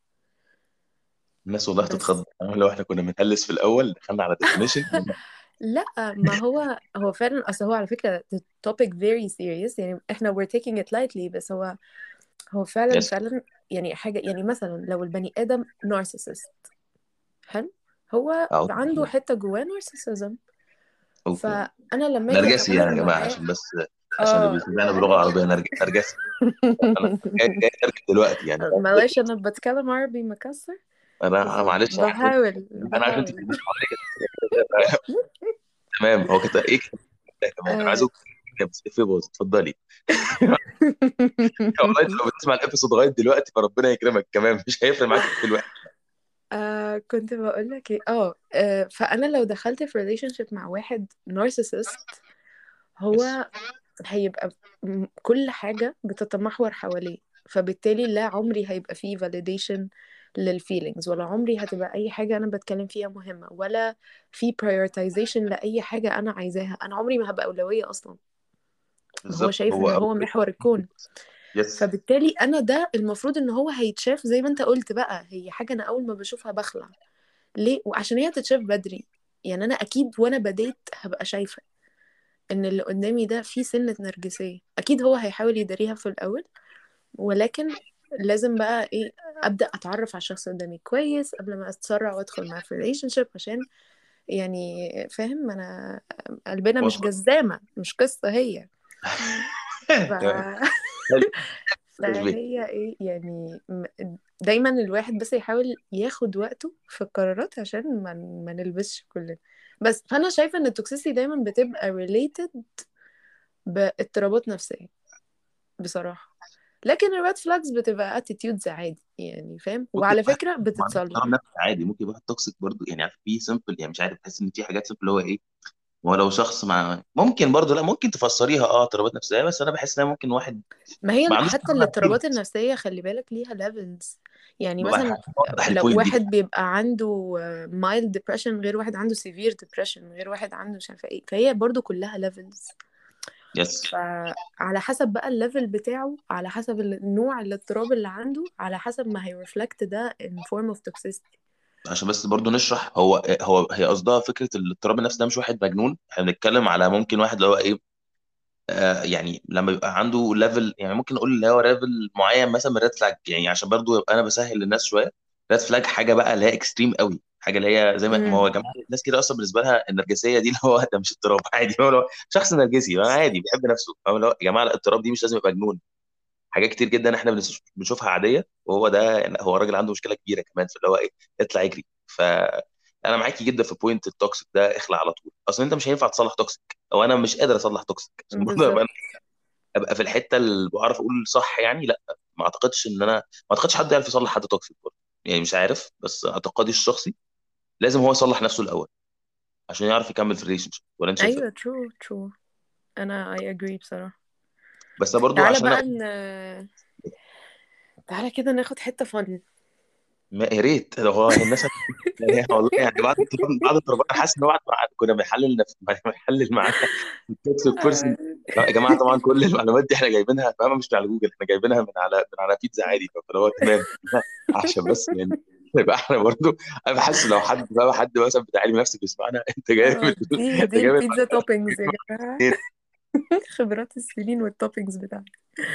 الناس والله بس تتخض لو احنا كنا بنهلس في الاول دخلنا على ديفينيشن لا ما هو هو فعلا اصل هو على فكرة the topic very serious يعني احنا we're taking it lightly بس هو هو فعلا يس فعلا يعني حاجة يعني مثلا لو البني آدم narcissist حلو هو اعوذ عنده بالله حتة جواه narcissism اوكي فأنا لما أجي نرجسي يعني أتعامل يا جماعه معاه عشان بس عشان اللي اه بيسمعنا باللغه العربيه نرج- نرجسي انا جاي جاي ارجع دلوقتي يعني فاهم معلش أنا بتكلم عربي مكسر انا أنا بس معلش عارف انت بحاول انا عارف انت بحاول بتدوس حوالي كده. تمام هو كده ايه كده كمان انا عايز آه. اقول كده بس في باظ اتفضلي والله انت لو بتسمع الابيسود لغايه دلوقتي فربنا يكرمك كمان مش هيفرق معاك في الوقت آه كنت بقول لك ايه اه آه، فانا لو دخلت في ريليشن شيب مع واحد نارسيسست يس هو هيبقى م- كل حاجة بتتمحور حواليه فبالتالي لا عمري هيبقى فيه validation للفيلينجز ولا عمري هتبقى أي حاجة أنا بتكلم فيها مهمة ولا في prioritization لأي حاجة أنا عايزاها أنا عمري ما هبقى أولوية أصلا ما هو بالظبط شايف هو إن أول هو محور الكون يس فبالتالي أنا ده المفروض إن هو هيتشاف زي ما أنت قلت بقى هي حاجة أنا أول ما بشوفها بخلع ليه وعشان هي تتشاف بدري يعني أنا أكيد وأنا بديت هبقى شايفة ان اللي قدامي ده فيه سنة نرجسية اكيد هو هيحاول يداريها في الاول ولكن لازم بقى ايه ابدا اتعرف على الشخص اللي قدامي كويس قبل ما اتسرع وادخل معاه في ريليشن شيب عشان يعني فاهم انا قلبنا مش وصل جزامة مش قصة هي ف... تمام حلو تشبيه فهي ايه يعني م- دايما الواحد بس يحاول ياخد وقته في القرارات عشان ما ما نلبسش كلنا بس فانا شايفه ان التوكسيسي دايما بتبقى related باضطرابات نفسيه بصراحه لكن الريد فلاجز بتبقى اتيتيودز عادي يعني فاهم ممكن وعلى واحد فكره مع احترام بتتصلح نفسي عادي ممكن يبقى واحد توكسيك برضه يعني عارف في سمبل يعني مش عارف تحس ان في حاجات سمبل اللي هو ايه هو لو شخص مع ممكن برضه لا ممكن تفسريها اه اضطرابات نفسيه بس انا بحس ان ممكن واحد ما هي ما عندوش حتى اضطراب نفسي الاضطرابات النفسية خلي بالك ليها ليفلز يعني ببقى مثلا حابب اوضح لو البوينت دي واحد بيبقى عنده mild depression غير واحد عنده severe depression غير واحد عنده مش عارفة ايه فهي برضو كلها levels يس فعلى حسب بقى الليفل بتاعه على حسب ال- نوع الاضطراب اللي عنده على حسب ما هيرفلكت ده in form of toxicity عشان بس برضه نشرح هو هو هي قصدها فكره الاضطراب النفسي ده مش واحد مجنون احنا بنتكلم على ممكن واحد اللي هو ايه آه يعني لما يبقى عنده ليفل يعني ممكن نقول اللي هو ليفل معين مثلا من ريد فلاج يعني عشان برضه يبقى انا بسهل للناس شويه ريد فلاج حاجه بقى اللي هي اكستريم قوي حاجه اللي هي زي ما ما هو يا امم جماعه الناس كده اصلا بالنسبه لها النرجسيه دي اللي هو ده مش اضطراب عادي هو لو شخص نرجسي هو عادي بيحب نفسه فاهم اللي هو يا جماعه الاضطراب دي مش لازم يبقى جنون حاجات كتير جدا احنا بنس- بنشوفها عاديه وهو ده لا، هو راجل عنده مشكله كبيره كمان في اللي هو ايه يطلع يجري ف انا معاكي جدا في بوينت التوكسيك ده اخلع على طول اصلا انت مش هينفع تصلح توكسيك او انا مش قادر اصلح توكسيك عشان برضه ابقى بالظبط ابقى في الحته اللي بعرف اقول صح يعني لا ما اعتقدش ان انا ما اعتقدش حد يعرف يصلح حد توكسيك برضه يعني مش عارف بس اعتقادي الشخصي لازم هو يصلح نفسه الاول عشان يعرف يكمل في الريليشن شيب ولا انت شايف ايه ايوه true true انا I agree بصراحة بس برضه تعالى عشان بقى أقول ن... تعالى كده ناخد حتة فن ما يا ريت لو هو الناس هت- يعني والله يعني بعد بعد الضربات انا حاسس ان هو بعد كنا بنحلل نفس بنحلل معانا التوكسيك بيرسون يا جماعه طبعا كل المعلومات دي احنا جايبينها فاهمه مش من على جوجل احنا جايبينها من على من على بيتزا عادي فاللي هو تمام عشان بس يعني يبقى احنا برضو انا بحس لو حد بقى حد مثلا بتاع علم نفس بيسمعنا انت جايب اه دي انت دي جايب البيتزا توبينجز يا جماعة المعلومات خبرات السنين والتوبينجز بتاعتي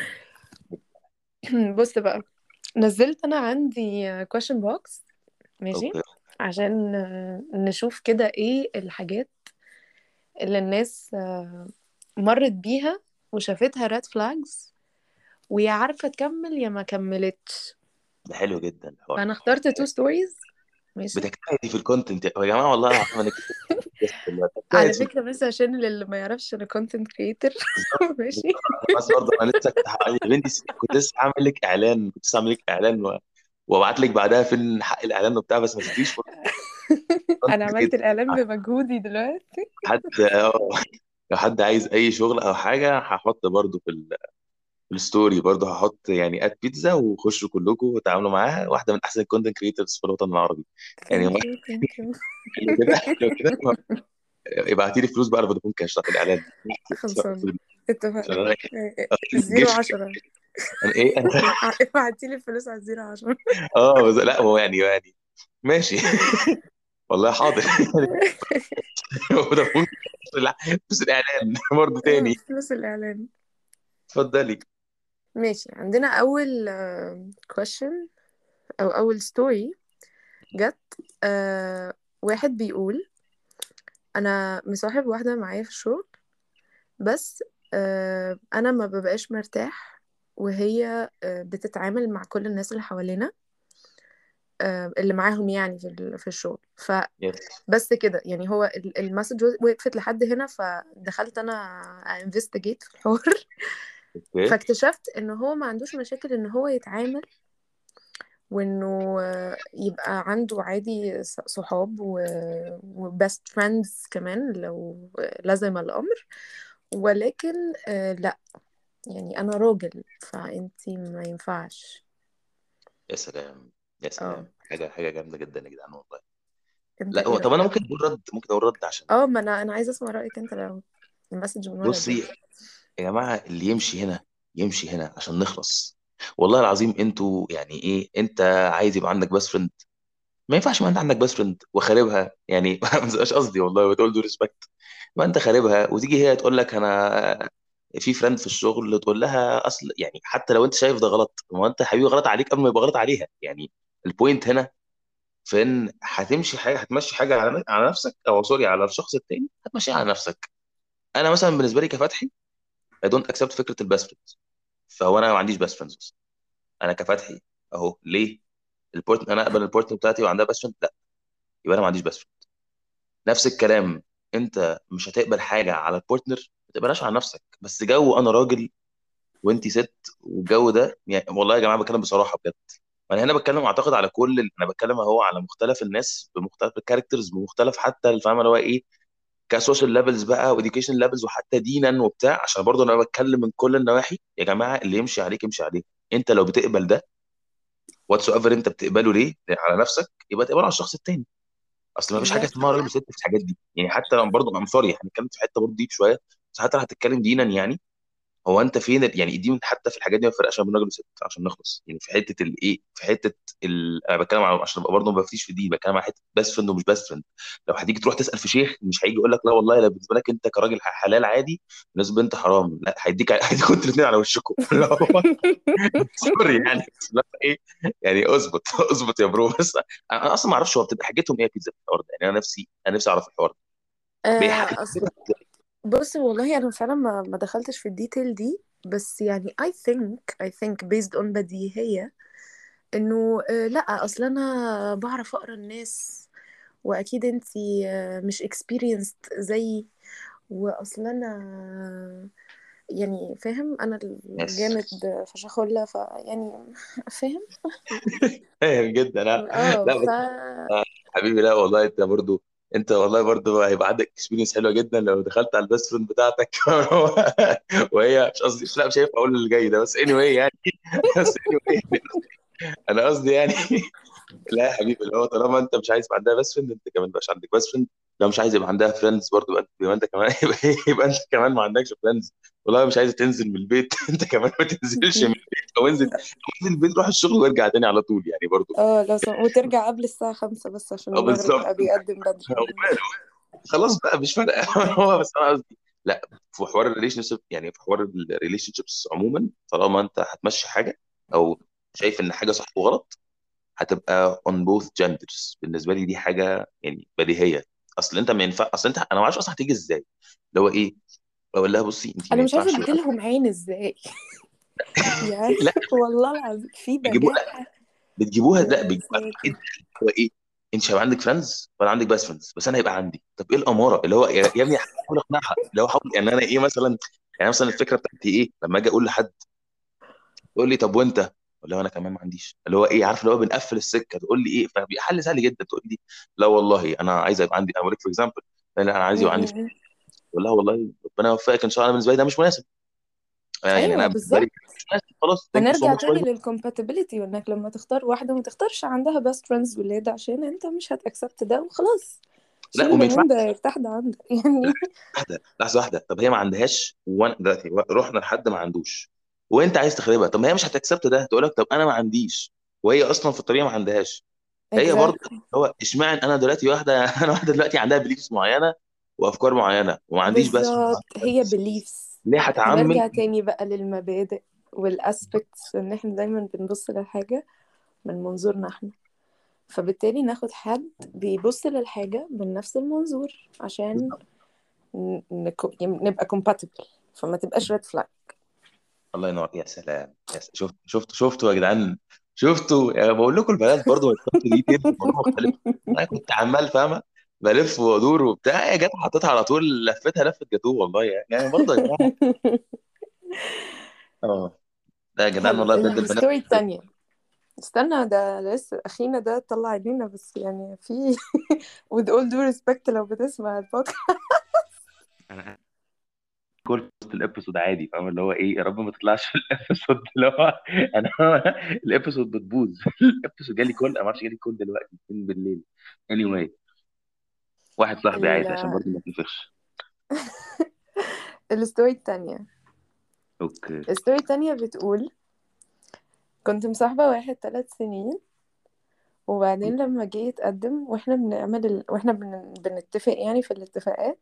بص بقى نزلت انا عندي question box ماشي اوكي عشان آه، نشوف كده ايه الحاجات اللي الناس آه، مرت بيها وشافتها ريد فلاجز ويا عارفة تكمل يا ما كملتش ده حلو جدا الحوار فأنا ده اخترت تو ستوريز ماشي بتجتهدي في الكونتنت يا جماعه والله العظيم انا كنت بس والله على بجتهد في فكرة بس عشان اللي ما يعرفش أنا كونتنت كريتور بالظبط ماشي بالظبط انا بس برضه انا لسه كنت هقول يا بنتي كنت لسه هعمل لك اعلان كنت لسه هعمل لك اعلان و... وابعت لك بعدها فين حق الاعلان وبتاع بس ما سبتيش فرصه أنا كده عملت الإعلان بمجهودي دلوقتي حد اه لو حد عايز اي شغل او حاجه هحط برضه في, ال... في الستوري برضه هحط يعني ات بيتزا وخشوا كلكم وتعاملوا معاها واحده من احسن الكونتنت كريتورز في الوطن العربي يعني ثانك يو ثانك يو حلو كده حلو كده ابعتي لي فلوس بقى على فودافون كاش بتاعت الاعلان خلصان عشان اتفقنا انا زيرو جيش عشرة انا ايه انا ابعتيلي الفلوس على زيرو عشرة اه بس- لا هو يعني يعني ماشي والله حاضر فودافون كاش لا بس الاعلان برضه اه تاني فلوس الإعلان اتفضلي ماشي عندنا أول آه، question أو أول story جت آه واحد بيقول أنا مصاحب واحدة معايا في الشغل بس آه أنا ما ببقاش مرتاح وهي آه بتتعامل مع كل الناس اللي حوالينا آه اللي معاهم يعني في ال- في الشغل يس فبس كده يعني هو ال- المسج وقفت لحد هنا فدخلت أنا انفستيجيت في الحوار اوكي فاكتشفت ان هو ما عندوش مشاكل ان هو يتعامل وانه آه، يبقى عنده عادي ص- صحاب وبست فريندز كمان لو لزم الامر ولكن آه، لا يعني انا راجل فانتي ما ينفعش يا سلام يا اه سلام حاجه حاجه جامده جدا يا جدعان والله انت لا ايه هو طب انا رايك ممكن اقول رد ممكن اقول رد عشان اه ما انا انا عايزه اسمع رايك انت لو المسج من ورا دي بصي يا جماعه اللي يمشي هنا يمشي هنا عشان نخلص والله العظيم انتوا يعني ايه انت عايز يبقى عندك بس فريند ما ينفعش ما انت عندك بس فريند وخاربها يعني ما تبقاش قصدي والله بتقول له ريسبكت ما انت خاربها وتيجي هي تقول لك انا في فريند في الشغل تقول لها اصل يعني حتى لو انت شايف ده غلط ما هو انت حبيبي غلط عليك قبل ما يبقى غلط عليها يعني البوينت هنا في ان هتمشي حاجه هتمشي حاجه على على نفسك او سوري على الشخص التاني هتمشيها على نفسك انا مثلا بالنسبه لي كفتحي اي دونت اكسبت فكره البيست فريند فهو انا ما عنديش بيست فريندز بس انا كفتحي اهو ليه البورت انا اقبل البورت بتاعتي وعندها بيست فريند لا يبقى انا ما عنديش بيست فريند نفس الكلام انت مش هتقبل حاجه على البارتنر ما تقبلهاش على نفسك بس جو انا راجل وانت ست والجو ده يعني والله يا جماعه بتكلم بصراحه بجد انا هنا بتكلم اعتقد على كل انا بتكلم اهو على مختلف الناس بمختلف الكاركترز بمختلف حتى الفاهمه اللي هو ايه كسوشيال ليفلز بقى واديوكيشن ليفلز وحتى دينا وبتاع عشان برضه انا بتكلم من كل النواحي يا جماعه اللي يمشي عليك يمشي عليه انت لو بتقبل ده واتس ايفر انت بتقبله ليه على نفسك يبقى تقبله على الشخص التاني اصل ما فيش حاجه اسمها exactly راجل وست في الحاجات دي يعني حتى لو برضه ام سوري هنتكلم في حته برضه ديب شويه بس حتى لو هتتكلم دينا يعني هو انت فين ال- يعني دي حتى في الحاجات دي ما فرقش بين راجل وست عشان نخلص يعني في حته الايه في حته ال... انا بتكلم على عشان ابقى برضه ما بفتيش في دي بتكلم على حته بيست فريند ومش بيست فريند لو هتيجي تروح تسال في شيخ مش هيجي يقول لك لا والله لا بالنسبه لك انت كراجل حلال عادي بالنسبه انت حرام لا هيديك هيديكوا انتوا الاثنين على وشكم اللي هو سوري يعني بس لا ايه يعني اظبط اظبط يا برو بس انا اصلا ما اعرفش هو بتبقى حاجتهم ايه في الحوار ده يعني انا نفسي انا نفسي اعرف الحوار ده بيحكي آه أصل بص والله أنا فعلا ما ما دخلتش في الديتيل دي بس يعني I think I think based on بديهية إنه آه لأ أصل أنا بعرف أقرأ الناس وأكيد أنتي آه مش experienced زيي وأصل أنا يعني فاهم أنا يس الجامد فشخلة فيعني فاهم فاهم جدا لا اه لا ف بس حبيبي لا والله انت برضو انت والله برضو هيبقى عندك اكسبيرينس حلوه جدا لو دخلت على البيست فريند بتاعتك وهي مش قصدي مش لا مش هينفع اقول اللي جاي ده بس اني anyway يعني بس anyway انا قصدي يعني لا يا حبيبي اللي هو طالما انت مش عايز يبقى عندها بيست فريند انت كمان مبقاش عندك بيست فريند لو مش عايز يبقى عندها فريندز برضو يبقى انت يبقى انت كمان يبقى, يبقى انت كمان ما عندكش فريندز والله مش عايز تنزل من البيت انت كمان ما تنزلش من البيت او انزل او انزل البيت روح الشغل وارجع تاني على طول يعني برضو اه لو سم... وترجع قبل الساعة خمسة بس عشان اه المغرب بالظبط بقى بيقدم بدري وماله خلاص بقى مش فارقه هو بس انا قصدي لا في حوار الريليشن شيب يعني في حوار الريليشن شيبس عموما طالما انت هتمشي حاجه او شايف ان حاجه صح وغلط هتبقى on both genders بالنسبه لي دي حاجه يعني بديهيه اصل انت ما ينفع اصل انت انا ما اعرفش اصلا هتيجي ازاي اللي هو ايه اقول لها بصي انت ما انا مش عارفة ينفعش اديلهم عين ازاي يعني لا والله العظيم في بتجيبوها بجاحة بتجيبوها لا يا بتجيبوها ساتر كده اللي هو ايه انت مش هيبقى عندك فريندز ولا عندك بس فريندز بس انا هيبقى عندي طب ايه الاماره اللي هو يا يا ابني حاول اقنعها اللي هو حاول يعني انا ايه مثلا يعني مثلا الفكره بتاعتي ايه لما اجي اقول لحد يقول لي طب وانت اقول له انا كمان ما عنديش اللي هو ايه عارف اللي هو بنقفل السكه تقول لي ايه فبيبقى حل سهل جدا تقول لي لا والله انا عايز يبقى عندي اقول لك فور اكزامبل لا انا عايز يبقى عندي م-م. اقول لها والله ربنا يوفقك ان شاء الله بالنسبه لي ده مش مناسب آه يعني ايوه انا بالنسبه لي بالظبط مش مناسب خلاص ثانك يو سو هنرجع ماتش باي تاني للcompatibility وانك لما تختار واحدة ما تختارش عندها best friends ولاد عشان انت مش هتأكسبت ده وخلاص لا شيل وما من ينفعش عندك يرتاح ده عندك يعني واحده لحظه واحده طب هي ما عندهاش وانا دلوقتي رحنا لحد ما عندوش وانت عايز تخربها طب ما هي مش هتكسبت ده تقول لك طب انا ما عنديش وهي اصلا في الطريقه ما عندهاش هي برضه exactly هو اشمعنى انا دلوقتي واحده انا واحده دلوقتي عندها بليفز معينه وافكار معينه وما عنديش بس بالظبط هي beliefs ليه هتعمم هنرجع تاني بقى للمبادئ والاسبكتس ان احنا دايما بنبص للحاجة من منظورنا احنا فبالتالي ناخد حد بيبص للحاجة من نفس المنظور عشان ن- نكو- نبقى compatible فما تبقاش red flag الله ينور يا سلام يا سلام. شفت شفت شفتوا يا جدعان شفتوا يا بقول لكم البنات برضه ما تحطوا دي تاني الموضوع مختلف انا كنت عمال فاهمه بلف وادور وبتاع هي جت حطيتها على طول لفتها لفه جاتوه والله يعني يعني برضه يا جماعه اه لا يا جدعان حلو والله بجد البنات الستوري التانية استنى ده لسه أخينا ده طلع عينينا بس يعني في with all due respect لو بتسمع البودكاست انا كل وسط الابيسود عادي فاهم اللي هو ايه يا رب ما تطلعش في الابيسود اللي هو انا الابيسود بتبوظ الابيسود جالي كل انا ما اعرفش جالي كل دلوقتي 2 بالليل anyway واحد صاحبي عادي عشان ال... برضه ما تنفخش الستوري التانية اوكي الستوري التانية بتقول كنت مصاحبة واحد ثلاث سنين وبعدين لما جه يتقدم واحنا بنعمل ال... واحنا بن... بنتفق يعني في الاتفاقات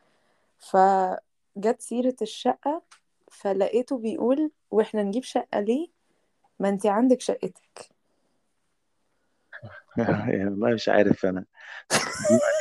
فجت سيرة الشقة فلقيته بيقول واحنا نجيب شقة ليه ما انتي عندك شقتك يعني والله مش عارف انا دي ما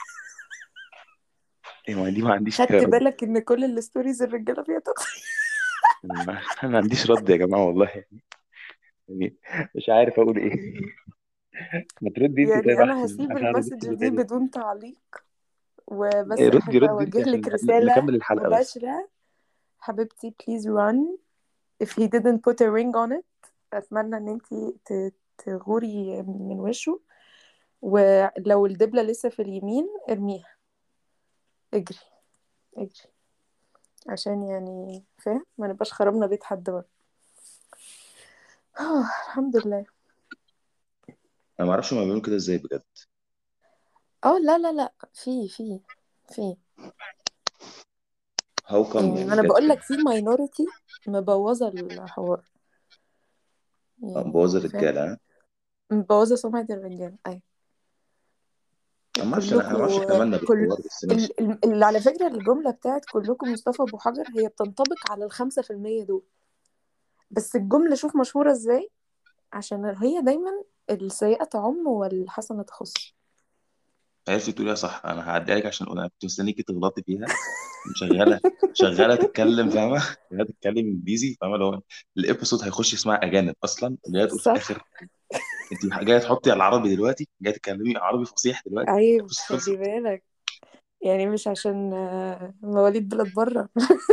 عنديش ما دي ما عنديش ليها خدت رد بالك ان كل الستوريز الرجالة فيها توكسيك ما انا ما عنديش رد يا جماعه والله يعني يعني مش عارف اقول ايه ما تردي انت طيب يعني انا احسن هسيب عشان ارد المسج انت دي تاني بدون تعليق وبس إيه، ردي احب ردي انت اوجه عشان لك ن- رسالة نكمل الحلقه بس مباشرة حبيبتي please run if he didn't put a ring on it اتمنى ان انتي ت- تغوري من وشه ولو الدبلة لسه في اليمين ارميها اجري اجري عشان يعني فاهم ما نبقاش خربنا بيت حد بقى آه الحمد لله انا ما اعرفش هما بيعملوا كده ازاي بجد اه لا لا لا في في في هاو كم يعني ما يعني انا بجد بقول لك في ماينورتي مبوظه الحوار بوظ يعني فاهم الرجاله ها مبوظه سمعه الرجاله ايوه انا ما اعرفش انا أنا ما اعرفش احنا وكلكوا مالنا كل بالحوار بس ماشي ال... ال... اللي على فكره الجمله بتاعت كلكم مصطفى ابو حجر هي بتنطبق على الخمسة في المية دول بس الجمله شوف مشهوره ازاي عشان هي دايما السيئه تعم والحسنه تخص عرفتي تقوليها صح انا هعديها لك عشان انا كنت مستنيكي تغلطي فيها شغاله شغاله تتكلم فاهمه شغاله تتكلم انجليزي فاهمه اللي هو الابيسود هيخش يسمع اجانب اصلا اللي هي تقول في الاخر صح انت جايه تحطي على العربي دلوقتي جايه تتكلمي عربي فصيح دلوقتي عيب بس خلي خلصت بالك يعني مش عشان آه، مواليد بلد بره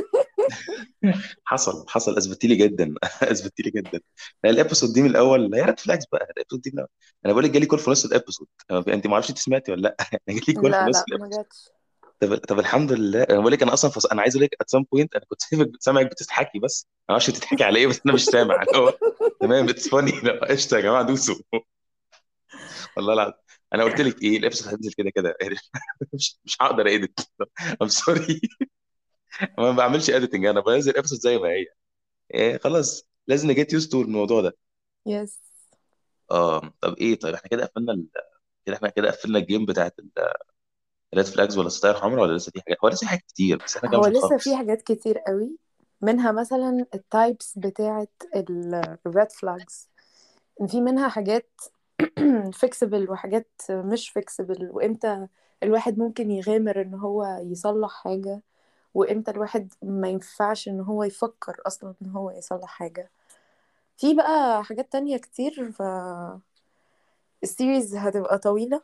حصل حصل اثبتي لي جدا اثبتي لي جدا لا الابيسود دي من الاول هي ريد فلاجز بقى الابيسود دي من الأول. انا بقول لك جالي كول في نص الابيسود انت ما اعرفش انت سمعتي ولا لا انا جالي كول في لا نص لا ما الابيسود جاتش طب طب الحمد لله انا بقول لك انا اصلا فص... انا عايز اقول لك ات سام بوينت انا كنت سامعك سامعك بتضحكي بس انا ما اعرفش بتضحكي على ايه بس انا مش سامع اللي هو تمام اتس فاني لا قشطه يا جماعه دوسوا والله العظيم انا قلت لك ايه الابيسود هتنزل كده كده مش مش هقدر اديت ام سوري ما بعملش اديتنج انا بنزل الابيسود زي ما هي إيه خلاص لازم نجيت يوز تو الموضوع ده يس اه طب ايه طيب احنا كده قفلنا ال... كده احنا كده قفلنا الجيم بتاعت الريد فلاجز ولا ستاير حمراء ولا لسه في حاجات هو لسه في حاجات كتير بس احنا كده هو مش لسه في هنخلص حاجات كتير قوي منها مثلا التايبس بتاعة الريد فلاجز في منها حاجات فيكسبل وحاجات مش فيكسبل وامتى الواحد ممكن يغامر ان هو يصلح حاجة وامتى الواحد ما ينفعش ان هو يفكر اصلا ان هو يصلح حاجة في بقى حاجات تانية كتير ف السيريز هتبقى طويلة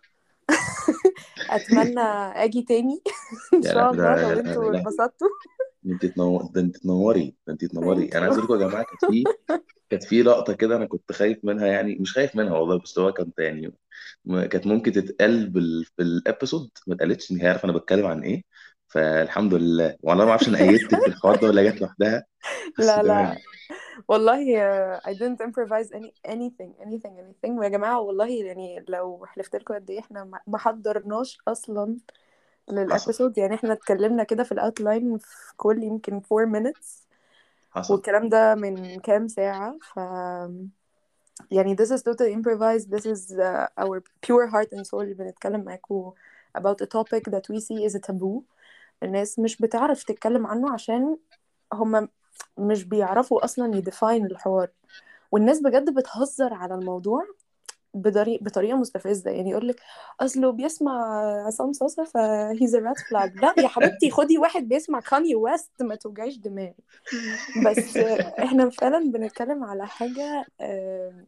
اتمنى اجي تاني ان يا لا شاء الله لا يا لو لا يا انتوا لهوي اتبسطتوا ده انت تنور ده انت تنوري ده انت تنوري ثانك انا عايز يو اقول لكم يا جماعه كانت في كانت في لقطه كده انا كنت خايف منها يعني مش خايف منها والله بس هو كانت يعني م- كانت ممكن تتقال بال... في الابيسود ما اتقالتش ان هي عارفه انا بتكلم عن ايه فالحمد لله والله ما اعرفش انا ايدت الحوار ده ولا جت لوحدها بس لا تمام لا والله uh, I didn't improvise any anything anything anything ويا جماعة والله يعني لو حلفت لكم قد ايه احنا ما ما حضرناش اصلا حصل للابيسود يعني احنا اتكلمنا كده في الاوتلاين في كل يمكن 4 minutes حصل والكلام ده من كام ساعة ف يعني this is totally improvised this is uh, our pure heart and soul بنتكلم معاكم about a topic that we see is a taboo الناس مش بتعرف تتكلم عنه عشان هم مش بيعرفوا اصلا يديفاين الحوار والناس بجد بتهزر على الموضوع بطريقة بطريقة مستفزة يعني يقول لك أصله بيسمع عصام صاصا فهيز a red flag لا يا حبيبتي خدي واحد بيسمع كاني ويست ما توجعيش دماغي بس آه، احنا فعلا بنتكلم على حاجة آه،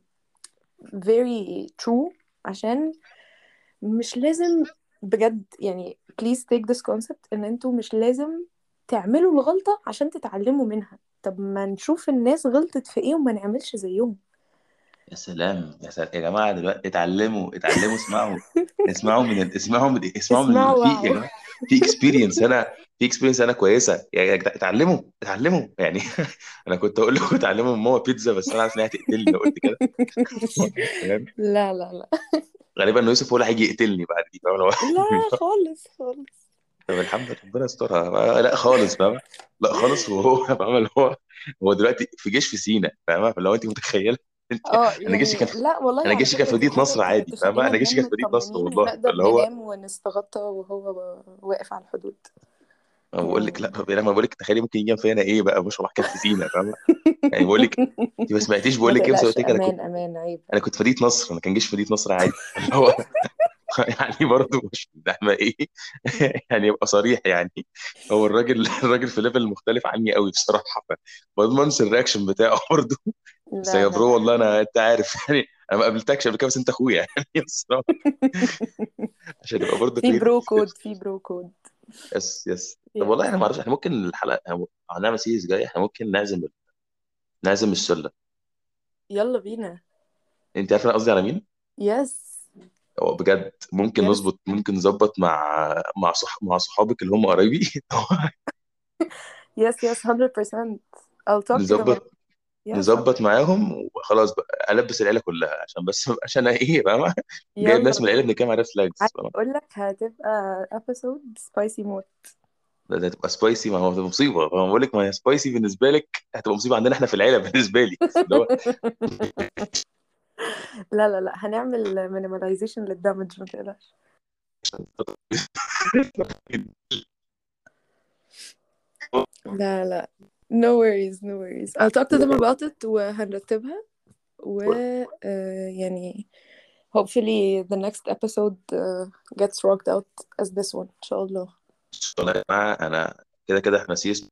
very true عشان مش لازم بجد يعني please take this concept ان انتوا مش لازم تعملوا الغلطة عشان تتعلموا منها طب ما نشوف الناس غلطت في ايه وما نعملش زيهم يا سلام يا سلام يا جماعه دلوقتي اتعلموا اتعلموا اسمعوا اسمعوا من ال... اسمعوا من اسمعوا من ال... اسمعوا في يا واو جماعه في اكسبيرينس هنا في اكسبيرينس هنا كويسه يا جدع اتعلموا اتعلموا يعني انا كنت اقول لكم اتعلموا من ماما بيتزا بس انا عارف انها هتقتلني لو قلت كده تمام لا لا لا غالبا إن يوسف هو اللي هيجي يقتلني بعد دي فاهم اللي لا هو خالص خالص طب الحمد لله ربنا يسترها ما- لا خالص فاهم لا خالص وهو فاهم اللي هو هو دلوقتي في جيش في سينا فاهم فلو انت متخيله انت اه انا جيشي يعني كان في... لا والله انا على جيشي كان فكرة في دي مدينه حاجة نصر ت- عادي فاهم تخلينا انا جيشي ننام كان في مدينه نصر مطمنين والله ونقدر فاللي هو ننام ونستغطى وهو واقف على الحدود ما بقول لك لا يعني لما بقول لك تخيلي ممكن يجي فينا ايه بقى مش كانت في سينا فاهم يعني بقول لك انت ما سمعتيش ما بقول لك ايه بس تقلقش قلت لك انا كنت امان امان عيب انا عيب كنت في مدينه نصر انا كان جيش في مدينه نصر عادي اللي هو يعني برضه مش فاهمه ايه يعني يبقى صريح يعني هو الراجل الراجل في ليفل مختلف عني قوي بصراحه ما بضمنش الرياكشن بتاعه برضه بس لا يا لا برو لا والله انا انت عارف يعني انا ما قابلتكش قبل كده بس انت اخويا يعني بصراحه عشان يبقى برضه في كريدت برو كود في برو كود يس يس طب والله يس احنا ما اعرفش احنا ممكن الحلقه إحنا هنعمل سيريز جاي احنا ممكن نعزم نعزم السله يلا بينا انت عارف انا قصدي على مين؟ يس هو بجد ممكن يس نظبط ممكن نظبط مع مع صح مع صحابك اللي هم قرايبي يس يس 100% I'll talk to them نظبط yes نظبط معاهم وخلاص بقى البس العيله كلها عشان بس ما أبقاش انا ايه فاهمه جايب يلا ناس من العيله بينا بنتكلم على ريد فلاجز عايز فاهمه اقول لك هتبقى episode spicy موت ده ده هتبقى سبايسي ما هو هتبقى مصيبه فاهم بقول لك ما هي سبايسي بالنسبه لك هتبقى مصيبه عندنا احنا في العيله بالنسبه لي بس اللي هو لا لا لا هنعمل minimalization للدمج ما تقلقش لا لا no worries no worries I'll talk to them about it وهنرتبها و آه، يعني hopefully the next episode uh, gets rocked out as this one إن شاء الله ان شاء الله يا جماعه انا كده كده احنا سيس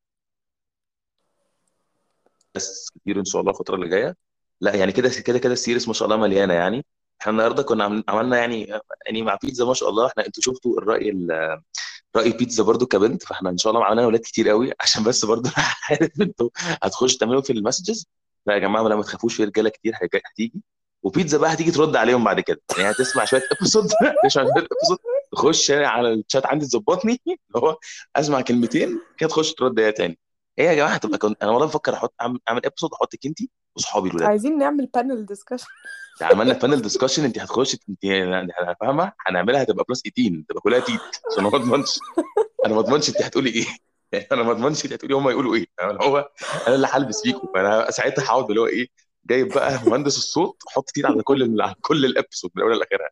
بس كتير ان شاء الله الفتره اللي جايه لا يعني كده كده كده السيريس ما شاء الله مليانه يعني احنا النهارده كنا عاملين- عملنا يعني يعني مع بيتزا ما شاء الله احنا انتوا شفتوا الراي ال- راي بيتزا برضو كبنت فاحنا ان شاء الله عملنا اولاد كتير قوي عشان بس برضو أنا عارف انتوا هتخشوا تعملوا في المسجز لا يا جماعه لا ما تخافوش في رجاله كتير هيجي- هتيجي وبيتزا بقى هتيجي ترد عليهم بعد كده يعني هتسمع شويه ابيسود تسمع شويه ابيسود تخش على الشات عندي تظبطني اللي هو اسمع كلمتين كده تخش ترد هي تاني ايه يا جماعه هتبقى كنت انا والله بفكر احط اعمل اعمل ابيسود احطك انت وصحابي الولاد عايزين نعمل panel discussion عملنا بانل ديسكشن انت هتخش انت يعني فاهمه هنعملها هتبقى بلس 18 تبقى كلها تيت عشان ما اضمنش انا ما اضمنش انت هتقولي ايه يعني انا ما اضمنش انت هتقولي هم يقولوا ايه يعني هو انا اللي هلبس فيكم فانا ساعتها هقعد اللي هو ايه جايب بقى مهندس الصوت حط تيت على كل ال- على كل الابيسود من اولها لاخرها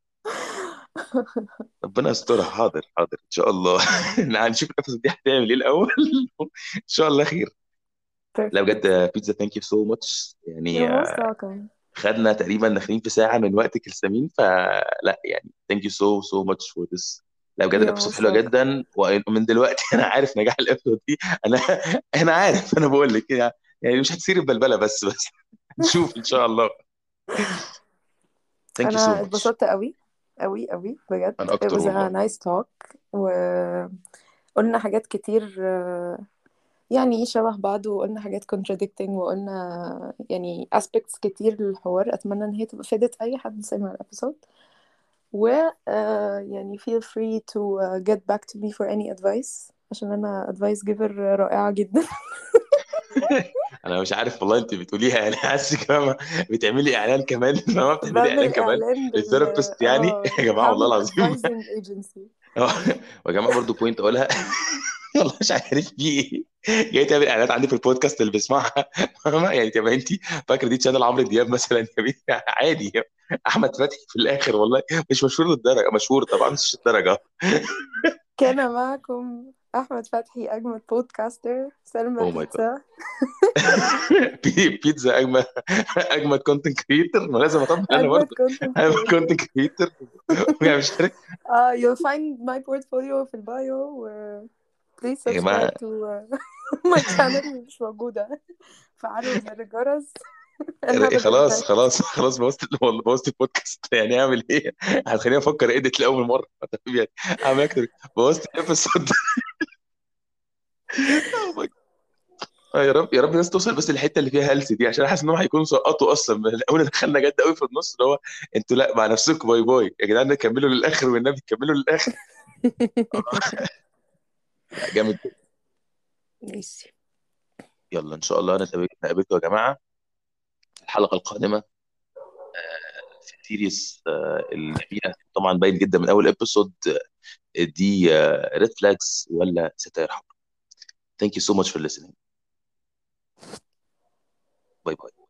ربنا يسترها حاضر حاضر ان شاء الله هنشوف الابيسود دي هتعمل ايه الاول ان شاء الله خير لا perfect بجد بيتزا ثانك يو سو ماتش يعني you're most welcome خدنا تقريبا داخلين في ساعه من وقتك الثمين فلا يعني ثانك يو سو سو ماتش فور ذس لا بجد you're الابيسود most حلوه welcome جدا ومن دلوقتي انا عارف نجاح الابيسود دي انا انا عارف انا بقول لك يعني يعني مش هتصير البلبله بس بس نشوف ان شاء الله ثانك يو سو انا ماتش اتبسطت قوي قوي قوي بجد انا it اكتر was a والله nice talk وقلنا حاجات كتير آه، يعني شبه بعض وقلنا حاجات contradicting وقلنا يعني aspects كتير للحوار أتمنى إن هي تبقى فادت أي حد سمع الأبيسود و آه، يعني feel free to uh, get back to me for any advice عشان أنا advice giver رائعة جدا انا مش عارف والله انت بتقوليها يعني حاسس كمان بتعملي اعلان كمان فما بتعملي بعمل اعلان كمان إعلان لل للثيرابيست يعني اه يا جماعه والله هعمل العظيم advising agency ويا جماعه برضو بوينت اقولها والله مش عارف في ايه جاي تعمل اعلانات عندي في البودكاست اللي بيسمعها فاهمة؟ يعني تبقى انت فاكره دي تشانل عمرو دياب مثلا يا بنتي عادي احمد فتحي في الاخر والله مش مشهور للدرجه مشهور طبعا مش الدرجه كان معكم أحمد فتحي أجمد بودكاستر سلمى اوه ماي جاد بيتزا بيتزا اجمد اجمد كونتنت كريتور ما لازم اطبق انا أجمد برضه كونتنت اجمد كريتور كونتنت كريتور يعني مش عارف اه you'll find my portfolio في البايو و please يا جماعه subscribe to uh, my channel اللي مش موجودة فعلوا زر الجرس and have a good خلاص night خلاص خلاص بوظت والله بوظت البودكاست يعني اعمل ايه؟ هتخليني افكر ايديت لاول مره طب يعني اعمل اكتر بوظت الابيسود Oh my God. آه يا رب يا رب الناس توصل بس الحته اللي فيها هلس دي عشان حاسس ان هم هيكونوا سقطوا اصلا من الاول دخلنا جد قوي في النص اللي هو انتوا لا مع نفسكم باي باي يا جدعان كملوا للاخر والنبي كملوا للاخر لا، جامد جدا. ماشي يلا ان شاء الله نتقابل- نتقابلكم يا جماعه الحلقه القادمه في سيريس الجميله طبعا باين جدا من اول ابيسود دي ريد فلاجز ولا ستاير حمراء Thank you so much for listening. Bye bye.